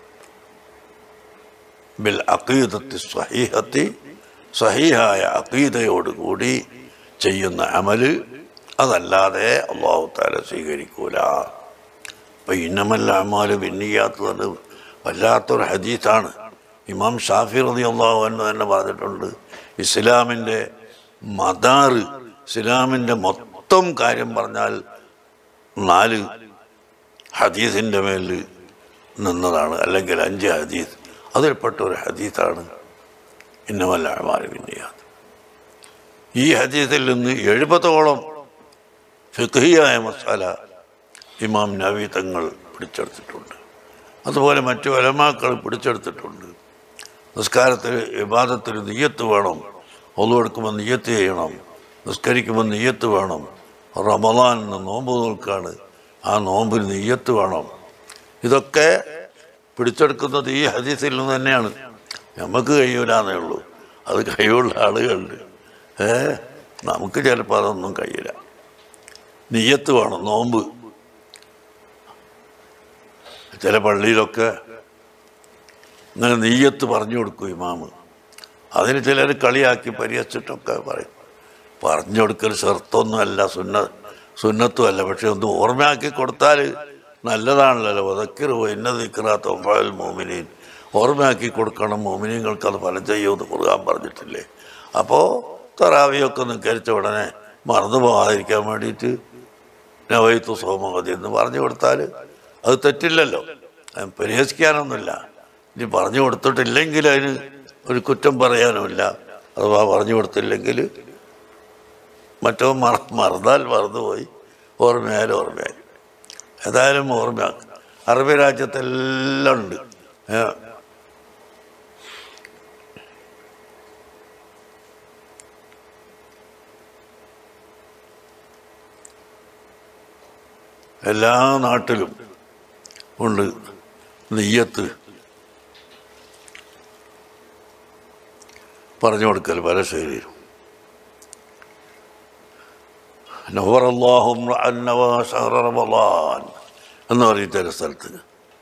ബിൽ അക്കീദത്തി സഹീഹത്തി സഹീഹായ അക്കീതയോടുകൂടി ചെയ്യുന്ന അമല് അതല്ലാതെ അള്ളാഹു താല സ്വീകരിക്കൂല അപ്പം ഇന്നമല്ല അമാല് പിന്നിയാത്ത തന്നെ വല്ലാത്തൊരു ഹദീസാണ് ഇമാം ഷാഫി റതി അള്ളാഹു എന്ന് തന്നെ പറഞ്ഞിട്ടുണ്ട് ഇസ്ലാമിൻ്റെ മദാറ് ഇസ്ലാമിൻ്റെ മൊത്തം കാര്യം പറഞ്ഞാൽ നാല് ഹദീസിൻ്റെ മേൽ നിന്നതാണ് അല്ലെങ്കിൽ അഞ്ച് ഹദീസ് അതിൽപ്പെട്ട ഒരു ഹദീസാണ് ഇന്നമല്ല അമാല് പിന്നിയാത്ത് ഈ ഹദീസിൽ നിന്ന് എഴുപതോളം ഫിഖിയായ മസാല ഇമാം നബി തങ്ങൾ പിടിച്ചെടുത്തിട്ടുണ്ട് അതുപോലെ മറ്റു വലമാക്കൾ പിടിച്ചെടുത്തിട്ടുണ്ട് നിസ്കാരത്തിൽ വിവാദത്തിൽ നെയ്യത്ത് വേണം ഒന്നുകൊടുക്കുമ്പോൾ നെയ്യത്ത് ചെയ്യണം നിസ്കരിക്കുമ്പോൾ നെയ്യത്ത് വേണം റമദാൻ എന്ന നോമ്പ് നോൽക്കാണ് ആ നോമ്പിന് നെയ്യത്ത് വേണം ഇതൊക്കെ പിടിച്ചെടുക്കുന്നത് ഈ ഹദീസിൽ നിന്ന് തന്നെയാണ് നമുക്ക് കഴിയൂലെന്നേ ഉള്ളൂ അത് കഴിവുള്ള ആളുകളുണ്ട് ഏ നമുക്ക് ചിലപ്പോൾ അതൊന്നും കഴിയില്ല നെയ്യത്ത് വേണം നോമ്പ് ചില പള്ളിയിലൊക്കെ ഇങ്ങനെ നെയ്യത്ത് പറഞ്ഞു കൊടുക്കും ഇമാമ് അതിന് ചിലർ കളിയാക്കി പരിഹസിച്ചിട്ടൊക്കെ പറയും പറഞ്ഞു കൊടുക്കൽ ഷർത്തൊന്നുമല്ല സുന്ന സുന്നത്തുമല്ല പക്ഷെ ഒന്ന് ഓർമ്മയാക്കി കൊടുത്താൽ നല്ലതാണല്ലോ അതൊക്കെ എന്നെ നിൽക്കാത്ത ഒമ്പതിൽ മോമിനീൻ ഓർമ്മയാക്കി കൊടുക്കണം മോമിനിങ്ങൾക്ക് അത് ഫലം ചെയ്യുമെന്ന് കുറുകാൻ പറഞ്ഞിട്ടില്ലേ അപ്പോൾ തറാവിയൊക്കെ നിൽക്കരിച്ച ഉടനെ മറന്നു പോകാതിരിക്കാൻ വേണ്ടിയിട്ട് നവൈത്തു സോമഗതി എന്ന് പറഞ്ഞു കൊടുത്താൽ അത് തെറ്റില്ലല്ലോ അത് പരിഹസിക്കാനൊന്നുമില്ല ഇനി പറഞ്ഞു കൊടുത്തിട്ടില്ലെങ്കിൽ അതിന് ഒരു കുറ്റം പറയാനുമില്ല അഥവാ പറഞ്ഞു കൊടുത്തില്ലെങ്കിൽ മറ്റോ മറ മറന്നാൽ മറന്നുപോയി ഓർമ്മയായാലും ഓർമ്മയായി ഏതായാലും ഓർമ്മയാക്കും അറബി രാജ്യത്തെല്ലാം ഉണ്ട് ഏ, എല്ലാ നാട്ടിലും ഉണ്ട് നെയ്യത്ത് പറഞ്ഞു കൊടുക്കൽ പല ശൈലിയിലും നവർ അള്ളാഹും റമളാൻ എന്ന് പറയും ചില സ്ഥലത്ത്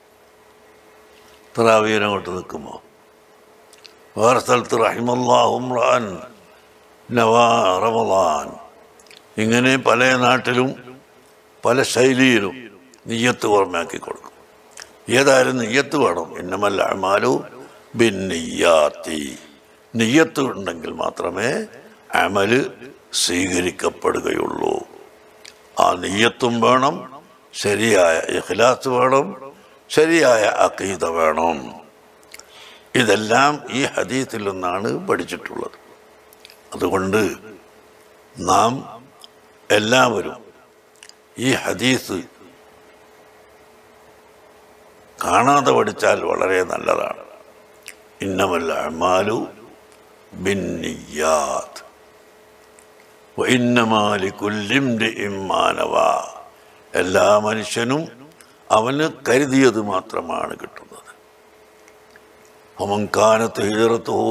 തറാവീൻ അങ്ങോട്ട് നിൽക്കുമ്പോൾ വേറെ സ്ഥലത്ത് റഹിമല്ലാഹും നവാ റമളാൻ ഇങ്ങനെ പല നാട്ടിലും പല ശൈലിയിലും നെയ്യത്ത് ഓർമ്മയാക്കി കൊടുക്കും ഏതായാലും നെയ്യത്ത് വേണം ഇന്നമല്ല അമാലു ബിൻ നെയ്യാത്തി നെയ്യത്ത് ഉണ്ടെങ്കിൽ മാത്രമേ അമല് സ്വീകരിക്കപ്പെടുകയുള്ളൂ ആ നെയ്യത്തും വേണം ശരിയായ ഇഖ്ലാസ് വേണം ശരിയായ അക്കീത വേണം ഇതെല്ലാം ഈ ഹദീത്തിൽ നിന്നാണ് പഠിച്ചിട്ടുള്ളത് അതുകൊണ്ട് നാം എല്ലാവരും ഈ ഹദീസ് കാണാതെ പഠിച്ചാൽ വളരെ നല്ലതാണ് ഇന്നമല്ല അമാലു ബിന്നിയാത്ത് ഇമ്മാനവ എല്ലാ മനുഷ്യനും അവന് കരുതിയത് മാത്രമാണ് കിട്ടുന്നത് ഒമൻകാനത്ത് ഹിജറത്തുഹു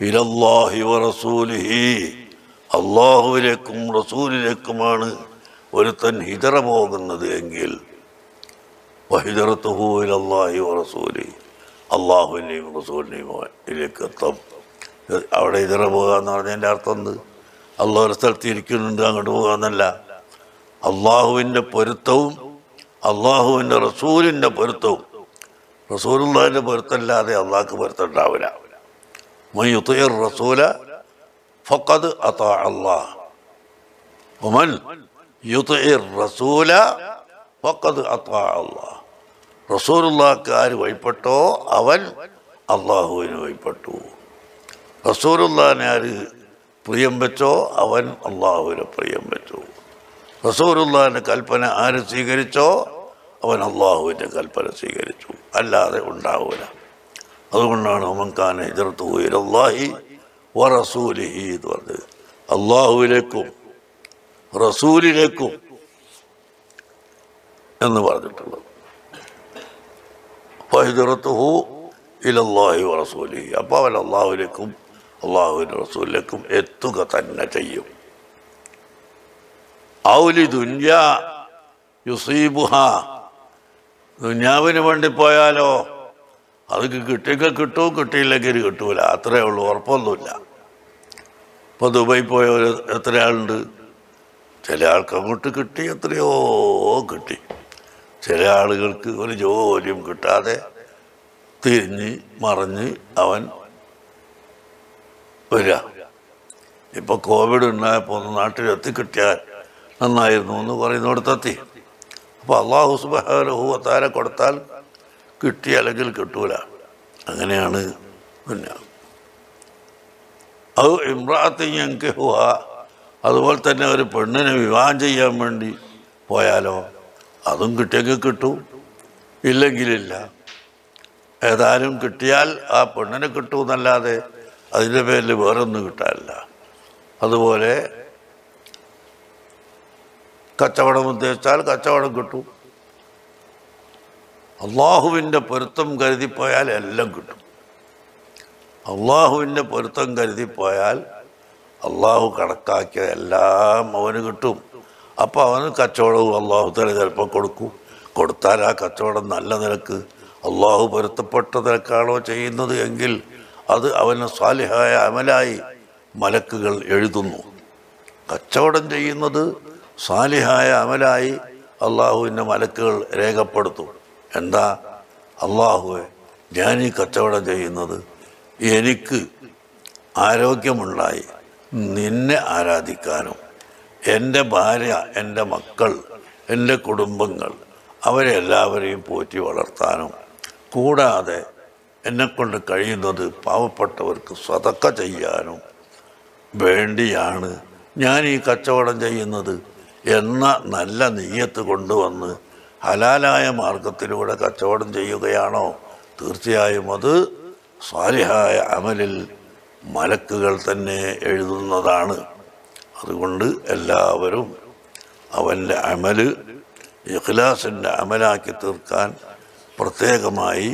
ഇലല്ലാഹി വറസൂലിഹി അള്ളാഹുവിലേക്കും റസൂലിലേക്കുമാണ് ഒരുത്തൻ ഹിജറ പോകുന്നത് എങ്കിൽ വഹിജറത്തുഹൂലല്ലാഹി റസൂലി അള്ളാഹുവിനെയും റസൂലിനെയും ഇതിലേക്ക് എത്തും അവിടെ ഹിജറ പോകുക എന്ന് പറഞ്ഞതിൻ്റെ അർത്ഥം എന്ത് അള്ളാഹ് ഒരു സ്ഥലത്ത് ഇരിക്കുന്നുണ്ട് അങ്ങോട്ട് പോകുക എന്നല്ല അള്ളാഹുവിൻ്റെ പൊരുത്തവും അള്ളാഹുവിൻ്റെ റസൂലിൻ്റെ പൊരുത്തവും റസൂലുള്ളാഹിൻ്റെ പൊരുത്തല്ലാതെ അള്ളാഹ്ക്ക് പൊരുത്തമുണ്ടാവില്ല മയ്യുത്തയർ റസൂല ഫഖദ് അതാ അള്ളാഹ് ഒമൻ യുത്തയർ റസൂല ഫഖദ് അതാ അള്ളാഹ് റസൂലുള്ളാഹ്ക്ക് ആര് വഴിപ്പെട്ടോ അവൻ അള്ളാഹുവിന് വഴിപ്പെട്ടു റസൂലുള്ളാഹിനെ ആര് പ്രിയം വെച്ചോ അവൻ അള്ളാഹുവിനെ പ്രിയം വെച്ചു റസൂലുള്ളാഹിൻ്റെ കൽപ്പന ആര് സ്വീകരിച്ചോ അവൻ അള്ളാഹുവിൻ്റെ കൽപ്പന സ്വീകരിച്ചു അല്ലാതെ ഉണ്ടാവില്ല അതുകൊണ്ടാണ് ഒമൻഖാൻ ഹിജറത്തു ഇലല്ലാഹി വ റസൂലിഹി എന്ന് പറഞ്ഞത് അള്ളാഹുവിലേക്കും റസൂലിലേക്കും എന്ന് പറഞ്ഞിട്ടുള്ളത് ഹിജറത്തുഹു ഇലല്ലാഹി വ റസൂലിഹി അപ്പോൾ അവൻ അള്ളാഹുവിലേക്കും അള്ളാഹുവിൻ്റെ റസൂലിലേക്കും എത്തുക തന്നെ ചെയ്യും ഔലി ദുന്യ യുസീബുഹ ദുന്യാവിന് വേണ്ടി പോയാലോ അത് കിട്ടിയെങ്കിൽ കിട്ടും കിട്ടിയില്ലെങ്കിൽ കിട്ടൂല അത്രേ ഉള്ളൂ ഉറപ്പൊന്നുമില്ല ഇപ്പോൾ ദുബായി പോയ ഒരു എത്ര ആളുണ്ട് ചില ആൾക്ക് അങ്ങോട്ട് കിട്ടി എത്രയോ കിട്ടി ചില ആളുകൾക്ക് ഒരു ജോലിയും കിട്ടാതെ തിരിഞ്ഞ് മറിഞ്ഞ് അവൻ വരിക ഇപ്പോൾ കോവിഡ് ഉണ്ടായപ്പോൾ ഒന്ന് നാട്ടിലെത്തി കിട്ടിയാൽ നന്നായിരുന്നു എന്ന് പറയുന്നിടത്തെത്തി അപ്പോൾ അള്ളാഹു സുബാരഹുവത്താരെ കൊടുത്താൽ കിട്ടി അല്ലെങ്കിൽ കിട്ടൂല അങ്ങനെയാണ് പിന്നെ അത് ഇമ്രാത്ത് ഞങ്ങൾക്ക് ഹുവ അതുപോലെ തന്നെ ഒരു പെണ്ണിനെ വിവാഹം ചെയ്യാൻ വേണ്ടി പോയാലോ അതും കിട്ടിയെങ്കിൽ കിട്ടും ഇല്ലെങ്കിലില്ല ഏതായാലും കിട്ടിയാൽ ആ പെണ്ണിനെ കിട്ടുമെന്നല്ലാതെ അതിൻ്റെ പേരിൽ വേറൊന്നും കിട്ടാനില്ല അതുപോലെ കച്ചവടം ഉദ്ദേശിച്ചാൽ കച്ചവടം കിട്ടും അള്ളാഹുവിൻ്റെ പൊരുത്തം കരുതിപ്പോയാൽ എല്ലാം കിട്ടും അള്ളാഹുവിൻ്റെ പൊരുത്തം കരുതിപ്പോയാൽ അള്ളാഹു കണക്കാക്കിയ എല്ലാം അവന് കിട്ടും അപ്പോൾ അവന് കച്ചവടവും അള്ളാഹു തന്നെ ചിലപ്പോൾ കൊടുക്കും കൊടുത്താൽ ആ കച്ചവടം നല്ല നിലക്ക് അള്ളാഹു പൊരുത്തപ്പെട്ട നിലക്കാണോ ചെയ്യുന്നത് എങ്കിൽ അത് അവന് സ്വാലിഹായ അമലായി മലക്കുകൾ എഴുതുന്നു കച്ചവടം ചെയ്യുന്നത് സാലിഹായ അമലായി അള്ളാഹുവിൻ്റെ മലക്കുകൾ രേഖപ്പെടുത്തും എന്താ അള്ളാഹുവെ ഞാൻ ഈ കച്ചവടം ചെയ്യുന്നത് എനിക്ക് ആരോഗ്യമുണ്ടായി നിന്നെ ആരാധിക്കാനും എൻ്റെ ഭാര്യ എൻ്റെ മക്കൾ എൻ്റെ കുടുംബങ്ങൾ അവരെ എല്ലാവരെയും പോറ്റി വളർത്താനും കൂടാതെ എന്നെക്കൊണ്ട് കഴിയുന്നത് പാവപ്പെട്ടവർക്ക് സ്വതക്ക ചെയ്യാനും വേണ്ടിയാണ് ഞാൻ ഈ കച്ചവടം ചെയ്യുന്നത് എന്ന നല്ല നെയ്യത്ത് കൊണ്ടുവന്ന് ഹലാലായ മാർഗത്തിലൂടെ കച്ചവടം ചെയ്യുകയാണോ തീർച്ചയായും അത് സ്വാലിഹായ അമലിൽ മലക്കുകൾ തന്നെ എഴുതുന്നതാണ് അതുകൊണ്ട് എല്ലാവരും അവൻ്റെ അമല് ഇഖ്ലാസിൻ്റെ അമലാക്കി തീർക്കാൻ പ്രത്യേകമായി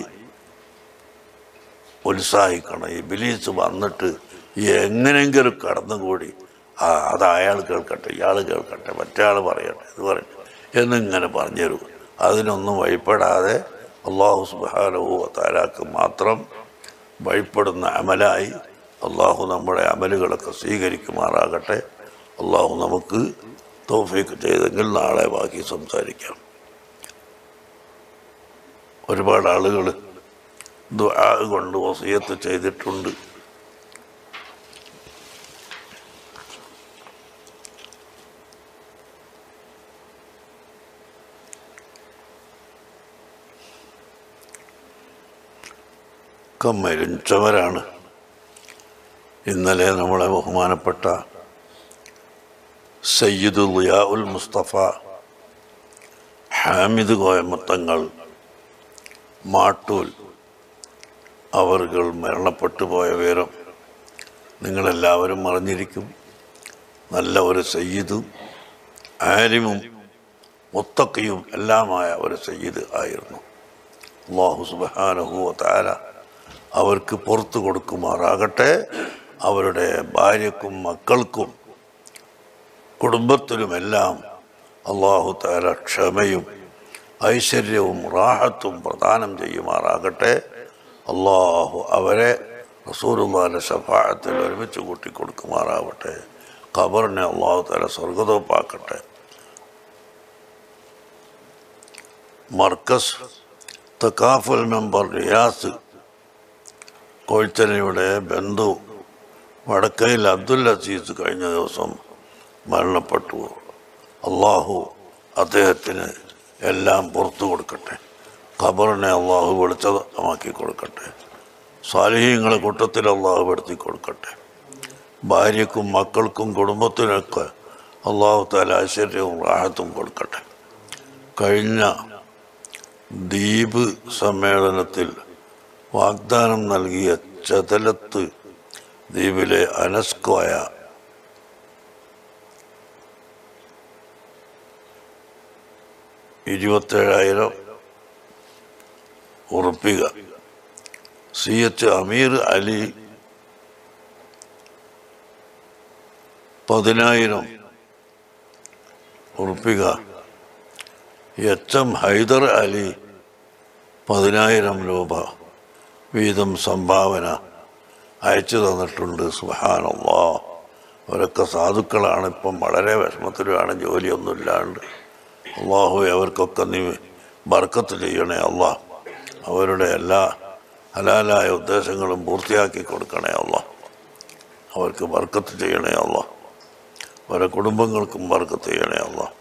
ഉത്സാഹിക്കണം ഈ ബിലീസ് വന്നിട്ട് എങ്ങനെങ്കിലും കടന്നുകൂടി ആ അത് അയാൾ കേൾക്കട്ടെ ഇയാൾ കേൾക്കട്ടെ മറ്റേ ആൾ പറയട്ടെ ഇത് പറയട്ടെ എന്നിങ്ങനെ പറഞ്ഞു തരും അതിനൊന്നും വഴിപ്പെടാതെ അള്ളാഹു സുബാനഹു താലാക്ക് മാത്രം വഴിപ്പെടുന്ന അമലായി അള്ളാഹു നമ്മുടെ അമലുകളൊക്കെ സ്വീകരിക്കുമാറാകട്ടെ അള്ളാഹു നമുക്ക് തോഫീക്ക് ചെയ്തെങ്കിൽ നാളെ ബാക്കി സംസാരിക്കാം ഒരുപാട് ആളുകൾ ദുആ കൊണ്ട് വസിയത്ത് ചെയ്തിട്ടുണ്ട് കമ്മരിച്ചവരാണ് ഇന്നലെ നമ്മളെ ബഹുമാനപ്പെട്ട സയ്യിദ് ലിയാ ഉൽ മുസ്തഫ ഹാമിദ് കോയമുത്തങ്ങൾ മാട്ടൂൽ അവർകൾ മരണപ്പെട്ടു പോയ വിവരം നിങ്ങളെല്ലാവരും അറിഞ്ഞിരിക്കും നല്ല ഒരു സയ്യിദും ആലിമും മുത്തക്കയും എല്ലാമായ ഒരു സയ്യിദ് ആയിരുന്നു അള്ളാഹു സുബാനഹു താര അവർക്ക് പുറത്തു കൊടുക്കുമാറാകട്ടെ അവരുടെ ഭാര്യക്കും മക്കൾക്കും കുടുംബത്തിലുമെല്ലാം അള്ളാഹു താല ക്ഷമയും ഐശ്വര്യവും റാഹത്തും പ്രദാനം ചെയ്യുമാറാകട്ടെ അള്ളാഹു അവരെ റസൂലുള്ളാഹിന്റെ ശഫാഅത്തിൽ ഒരുമിച്ച് കൂട്ടിക്കൊടുക്കുമാറാവട്ടെ ഖബറിനെ അള്ളാഹു താല സ്വർഗതോപ്പാക്കട്ടെ മർക്കസ് തക്കാഫുൽ മെമ്പർ റിയാസ് കോഴ്ചനയുടെ ബന്ധു വടക്കയിൽ അബ്ദുൽ അസീസ് കഴിഞ്ഞ ദിവസം മരണപ്പെട്ടു അള്ളാഹു അദ്ദേഹത്തിന് എല്ലാം പുറത്തു കൊടുക്കട്ടെ ഖബറിനെ അള്ളാഹു വെളിച്ചമാക്കി കൊടുക്കട്ടെ സാലിഹ്യങ്ങളെ കൂട്ടത്തിൽ അള്ളാഹു പെടുത്തി കൊടുക്കട്ടെ ഭാര്യക്കും മക്കൾക്കും കുടുംബത്തിനൊക്കെ അള്ളാഹു താല ഐശ്വര്യവും റാഹത്തും കൊടുക്കട്ടെ കഴിഞ്ഞ ദ്വീപ് സമ്മേളനത്തിൽ വാഗ്ദാനം നൽകിയ ചതലത്ത് ദ്വീപിലെ അനസ്കോയ ഇരുപത്തേഴായിരം ഉറപ്പിക സി എച്ച് അമീർ അലി പതിനായിരം ഉറപ്പിക എച്ച് എം ഹൈദർ അലി പതിനായിരം രൂപ വീതം സംഭാവന അയച്ചു തന്നിട്ടുണ്ട് സുഹാനല്ലാ അവരൊക്കെ സാധുക്കളാണ് ഇപ്പം വളരെ വിഷമത്തിലുമാണ് ജോലിയൊന്നുമില്ലാണ്ട് അള്ളാഹു അവർക്കൊക്കെ നീ ബർക്കത്ത് ചെയ്യണേ അള്ളാഹ് അവരുടെ എല്ലാ ഹലാലായ ഉദ്ദേശങ്ങളും പൂർത്തിയാക്കി കൊടുക്കണേ അള്ളാഹ് അവർക്ക് ബർക്കത്ത് ചെയ്യണേ അള്ളാഹ് അവരുടെ കുടുംബങ്ങൾക്കും ബർക്കത്ത് ചെയ്യണേ അള്ളാഹ്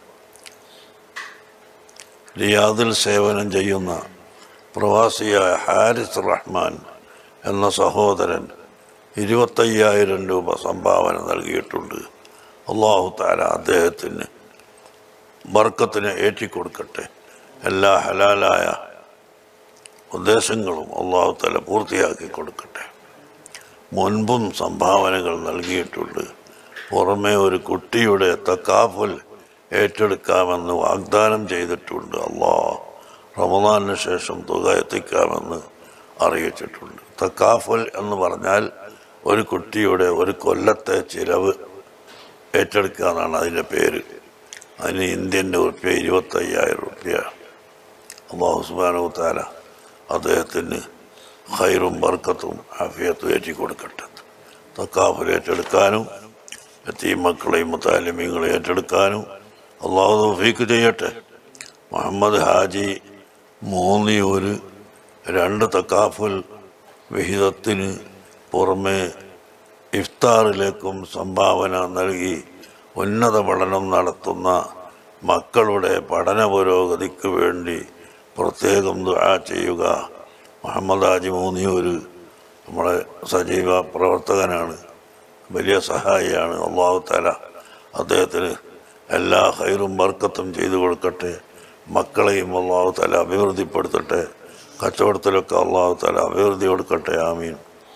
റിയാദിൽ സേവനം ചെയ്യുന്ന പ്രവാസിയായ ഹാരിസ് റഹ്മാൻ എന്ന സഹോദരൻ ഇരുപത്തയ്യായിരം രൂപ സംഭാവന നൽകിയിട്ടുണ്ട് അള്ളാഹു താല അദ്ദേഹത്തിന് ബർക്കത്തിന് ഏറ്റിക്കൊടുക്കട്ടെ എല്ലാ ഹലാലായ ഉദ്ദേശങ്ങളും അള്ളാഹു താല പൂർത്തിയാക്കി കൊടുക്കട്ടെ മുൻപും സംഭാവനകൾ നൽകിയിട്ടുണ്ട് പുറമെ ഒരു കുട്ടിയുടെ തക്കാഫുൽ ഏറ്റെടുക്കാമെന്ന് വാഗ്ദാനം ചെയ്തിട്ടുണ്ട് അള്ളാ റമദാനിന് ശേഷം തുക എത്തിക്കാമെന്ന് അറിയിച്ചിട്ടുണ്ട് തക്കാഫുൽ എന്ന് പറഞ്ഞാൽ ഒരു കുട്ടിയുടെ ഒരു കൊല്ലത്തെ ചിലവ് ഏറ്റെടുക്കുക എന്നാണ് അതിൻ്റെ പേര് അതിന് ഇന്ത്യൻ്റെ ഉറുപ്പ്യ ഇരുപത്തയ്യായിരം ഉറുപ്പ്യ അള്ളാഹു സുബാനു താല അദ്ദേഹത്തിന് ഹൈറും ബർക്കത്തും ആഫിയത്തും ഏറ്റി കൊടുക്കട്ടെ തക്കാഫുൽ ഏറ്റെടുക്കാനും എത്തി മക്കളെയും മുത്താലിമീങ്ങളെ ഏറ്റെടുക്കാനും അള്ളാഹു തൗഫീക്ക് ചെയ്യട്ടെ മുഹമ്മദ് ഹാജി മൂന്നിയൂര് രണ്ട് തക്കാഫുൽ വിഹിതത്തിന് പുറമെ ഇഫ്താറിലേക്കും സംഭാവന നൽകി ഉന്നത പഠനം നടത്തുന്ന മക്കളുടെ പഠന പുരോഗതിക്ക് വേണ്ടി പ്രത്യേകം ദുആ ചെയ്യുക മുഹമ്മദ് ഹാജി മൂന്നിയൂര് നമ്മളെ സജീവ പ്രവർത്തകനാണ് വലിയ സഹായിയാണ് അള്ളാഹു താല അദ്ദേഹത്തിന് എല്ലാ ഹൈറും ബർക്കത്തും ചെയ്തു കൊടുക്കട്ടെ മക്കളെയും അള്ളാഹു താല അഭിവൃദ്ധിപ്പെടുത്തട്ടെ കച്ചവടത്തിലൊക്കെ അള്ളാഹു താല അഭിവൃദ്ധി കൊടുക്കട്ടെ ആമീൻ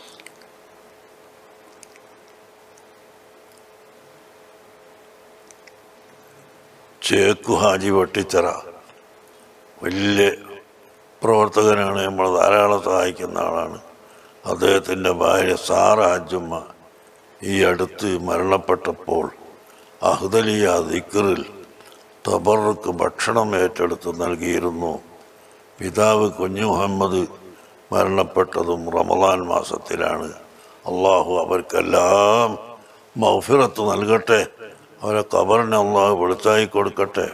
ചേക്കു ഹാജി വെട്ടിച്ചറ വലിയ പ്രവർത്തകനാണ് നമ്മൾ ധാരാളം സഹായിക്കുന്ന ആളാണ് അദ്ദേഹത്തിൻ്റെ ഭാര്യ സാറ ഹജ്ജുമ്മ ഈ അടുത്ത് മരണപ്പെട്ടപ്പോൾ അഹ്ദലിയ ദിക്കറിൽ തബറുക്ക് ഭക്ഷണം ഏറ്റെടുത്ത് നൽകിയിരുന്നു പിതാവ് കുഞ്ഞു മുഹമ്മദ് മരണപ്പെട്ടതും റമദാൻ മാസത്തിലാണ് അള്ളാഹു അവർക്കെല്ലാം മൗഫിറത്ത് നൽകട്ടെ അവരെ കബറിനെ അള്ളാഹു വെളുത്തായി കൊടുക്കട്ടെ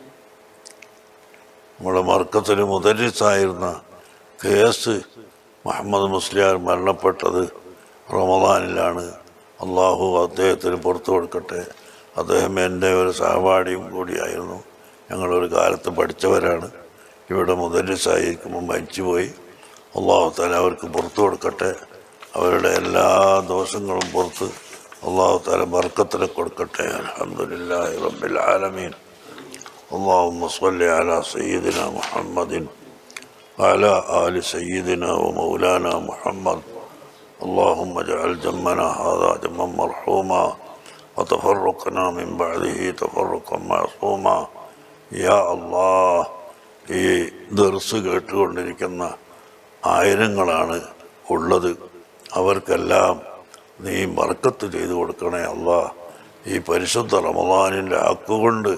നമ്മുടെ മർക്കത്തിൽ മുദരിസായിരുന്ന കേസ് മുഹമ്മദ് മുസ്ലിയാർ മരണപ്പെട്ടത് റമദാനിലാണ് അള്ളാഹു അദ്ദേഹത്തിന് പുറത്തു കൊടുക്കട്ടെ അദ്ദേഹം എൻ്റെ ഒരു സഹപാഠിയും കൂടിയായിരുന്നു ഞങ്ങളൊരു കാലത്ത് പഠിച്ചവരാണ് ഇവിടെ മുദരിസായിരിക്കുമ്പോൾ മരിച്ചുപോയി അള്ളാഹു താല അവർക്ക് പുറത്തു കൊടുക്കട്ടെ അവരുടെ എല്ലാ ദോഷങ്ങളും പുറത്ത് അള്ളാഹു താല ബർക്കത്തിനെ കൊടുക്കട്ടെ അലഹമുല്ലാ റബ്ബിൽ ആലമീൻ اللهم صل على سيدنا محمد وعلى آل سيدنا ومولانا محمد اللهم اجعل جمنا هذا جما مرحوما وتفرقنا من بعده تفرقا معصوما يا الله ഈ ദർസ് കേട്ടുകൊണ്ടിരിക്കുന്ന ആയിരങ്ങളാണ് ഉള്ളത് അവർക്കെല്ലാം നീ ബർക്കത്ത് ചെയ്തു കൊടുക്കണേ അല്ലാ ഈ പരിശുദ്ധ റമദാനിൻ്റെ ഹക്കുകൊണ്ട്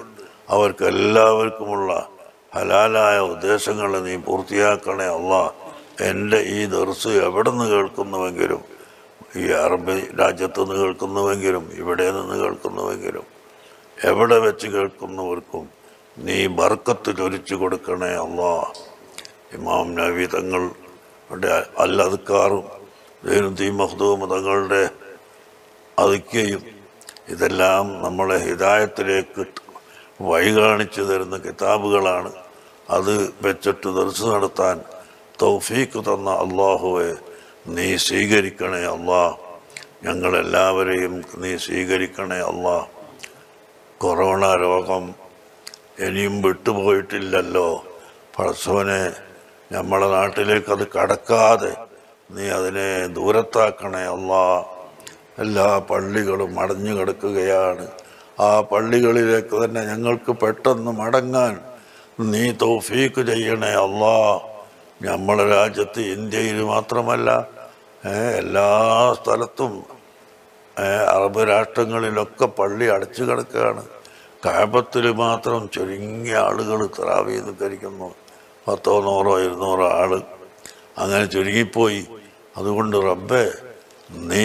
അവർക്ക് എല്ലാവർക്കുമുള്ള ഹലാലായ ഉദ്ദേശങ്ങൾ നീ പൂർത്തിയാക്കണേ അല്ല എൻ്റെ ഈ ദർസ് എവിടെ നിന്ന് കേൾക്കുന്നുവെങ്കിലും ഈ അറബ് രാജ്യത്ത് നിന്ന് കേൾക്കുന്നുവെങ്കിലും ഇവിടെ നിന്ന് കേൾക്കുന്നുവെങ്കിലും എവിടെ വെച്ച് കേൾക്കുന്നവർക്കും നീ ബർക്കത്ത് ചൊരിച്ചു കൊടുക്കണേ അല്ലാ ഇമാം നബി തങ്ങളുടെ അല്ലതുക്കാറും ദൈനംതീ മഹ്ദൂമ തങ്ങളുടെ അതുക്കയും ഇതെല്ലാം നമ്മളെ ഹിദായത്തിലേക്ക് വഴി കാണിച്ചു തരുന്ന കിതാബുകളാണ് അത് വെച്ചിട്ട് ദർശനം നടത്താൻ തൗഫീക്ക് തന്ന അള്ളാഹുവെ നീ സ്വീകരിക്കണേ അള്ളാ ഞങ്ങളെല്ലാവരെയും നീ സ്വീകരിക്കണേ അള്ളാ കൊറോണ രോഗം ഇനിയും വിട്ടുപോയിട്ടില്ലല്ലോ പടച്ചവനെ നമ്മളെ നാട്ടിലേക്ക് അത് കടക്കാതെ നീ അതിനെ ദൂരത്താക്കണേ അല്ലാ എല്ലാ പള്ളികളും അടഞ്ഞു കിടക്കുകയാണ് ആ പള്ളികളിലേക്ക് തന്നെ ഞങ്ങൾക്ക് പെട്ടെന്ന് മടങ്ങാൻ നീ തൗഫീക്ക് ചെയ്യണേ അല്ലാ നമ്മളെ രാജ്യത്ത് ഇന്ത്യയിൽ മാത്രമല്ല ഏ, എല്ലാ സ്ഥലത്തും ഏ, അറബ് രാഷ്ട്രങ്ങളിലൊക്കെ പള്ളി അടച്ചു കിടക്കുകയാണ് കാപത്തിൽ മാത്രം ചുരുങ്ങിയ ആളുകൾ തറാവി നിൽക്കരിക്കുന്നു പത്തോ നൂറോ ഇരുന്നൂറോ ആള് അങ്ങനെ ചുരുങ്ങിപ്പോയി അതുകൊണ്ട് റബ്ബെ നീ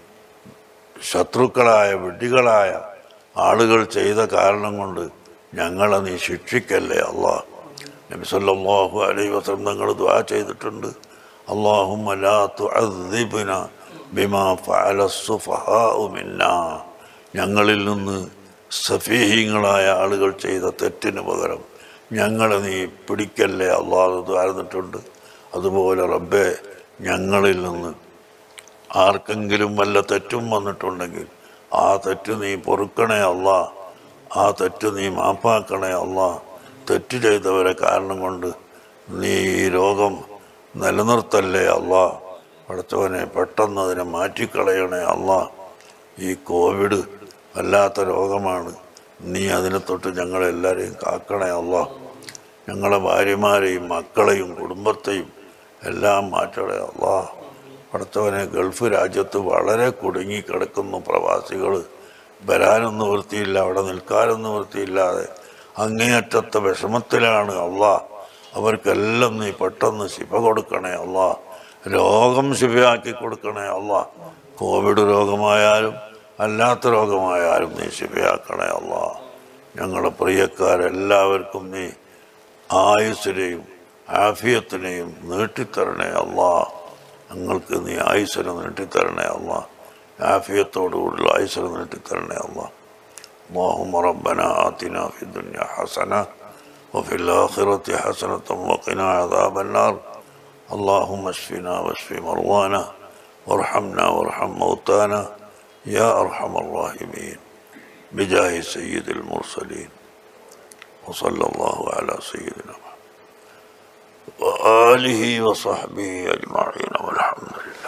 ശത്രുക്കളായ വിഡ്ഢികളായ ആളുകൾ ചെയ്ത കാരണം കൊണ്ട് ഞങ്ങളെ നീ ശിക്ഷിക്കല്ലേ അള്ളാഹ് നബി സല്ലല്ലാഹു അലൈഹി വസല്ലം തങ്ങൾ ദുആ ചെയ്തിട്ടുണ്ട് അല്ലാഹുമ്മ ലാ തുഅദ്ദിബ്ന ബിമാ ഫഅല സുഫഹാഉ മിന്നാ ഞങ്ങളിൽ നിന്ന് സഫീഹിങ്ങളായ ആളുകൾ ചെയ്ത തെറ്റിന് പകരം ഞങ്ങളെ നീ പിടിക്കല്ലേ അള്ളാഹ് ദ്വാരന്നിട്ടുണ്ട് അതുപോലെ റബ്ബെ ഞങ്ങളിൽ നിന്ന് ആർക്കെങ്കിലും വല്ല തെറ്റും വന്നിട്ടുണ്ടെങ്കിൽ ആ തെറ്റ് നീ പൊറുക്കണേ അല്ല ആ തെറ്റ് നീ മാപ്പാക്കണേ അല്ല തെറ്റ് ചെയ്തവരെ കാരണം കൊണ്ട് നീ ഈ രോഗം നിലനിർത്തല്ലേ അല്ല പഠിച്ചവനെ പെട്ടെന്ന് അതിനെ മാറ്റിക്കളയണേ അല്ല ഈ കോവിഡ് വല്ലാത്ത രോഗമാണ് നീ അതിനെ തൊട്ട് ഞങ്ങളെല്ലാവരെയും കാക്കണേ അല്ല ഞങ്ങളെ ഭാര്യമാരെയും മക്കളെയും കുടുംബത്തെയും എല്ലാം മാറ്റണേ അല്ലാ പഠിച്ചവനെ ഗൾഫ് രാജ്യത്ത് വളരെ കുടുങ്ങിക്കിടക്കുന്നു പ്രവാസികൾ വരാനൊന്നും വൃത്തിയില്ല അവിടെ നിൽക്കാനൊന്നും വൃത്തിയില്ലാതെ അങ്ങേയറ്റത്തെ വിഷമത്തിലാണ് അള്ളാ അവർക്കെല്ലാം നീ പെട്ടെന്ന് ശിഫ കൊടുക്കണേ അള്ളാ രോഗം ശിഫയാക്കി കൊടുക്കണേ അള്ളാ കോവിഡ് രോഗമായാലും അല്ലാത്ത രോഗമായാലും നീ ശിഫയാക്കണേ അള്ളാ ഞങ്ങളുടെ പ്രിയക്കാരെല്ലാവർക്കും നീ ആയുസ്സിനെയും ആഫിയത്തിനെയും നീട്ടിത്തരണേ അള്ളാ ഞങ്ങൾക്ക് നീ ആയുസ്സിനെ നീട്ടിത്തരണേ അള്ളാ ആഫിയത്തോടുകൂടിയുള്ള ആയുസ്സിനെ നീട്ടിത്തരണേ അള്ളാ اللهم ربنا آتنا في الدنيا حسنة وفي الآخرة حسنة وقنا عذاب النار اللهم اشفنا واشف مرضانا وارحمنا وارحم موتانا يا أرحم الراحمين بجاه سيد المرسلين وصلى الله على سيدنا محمد وآله وصحبه أجمعين والحمد لله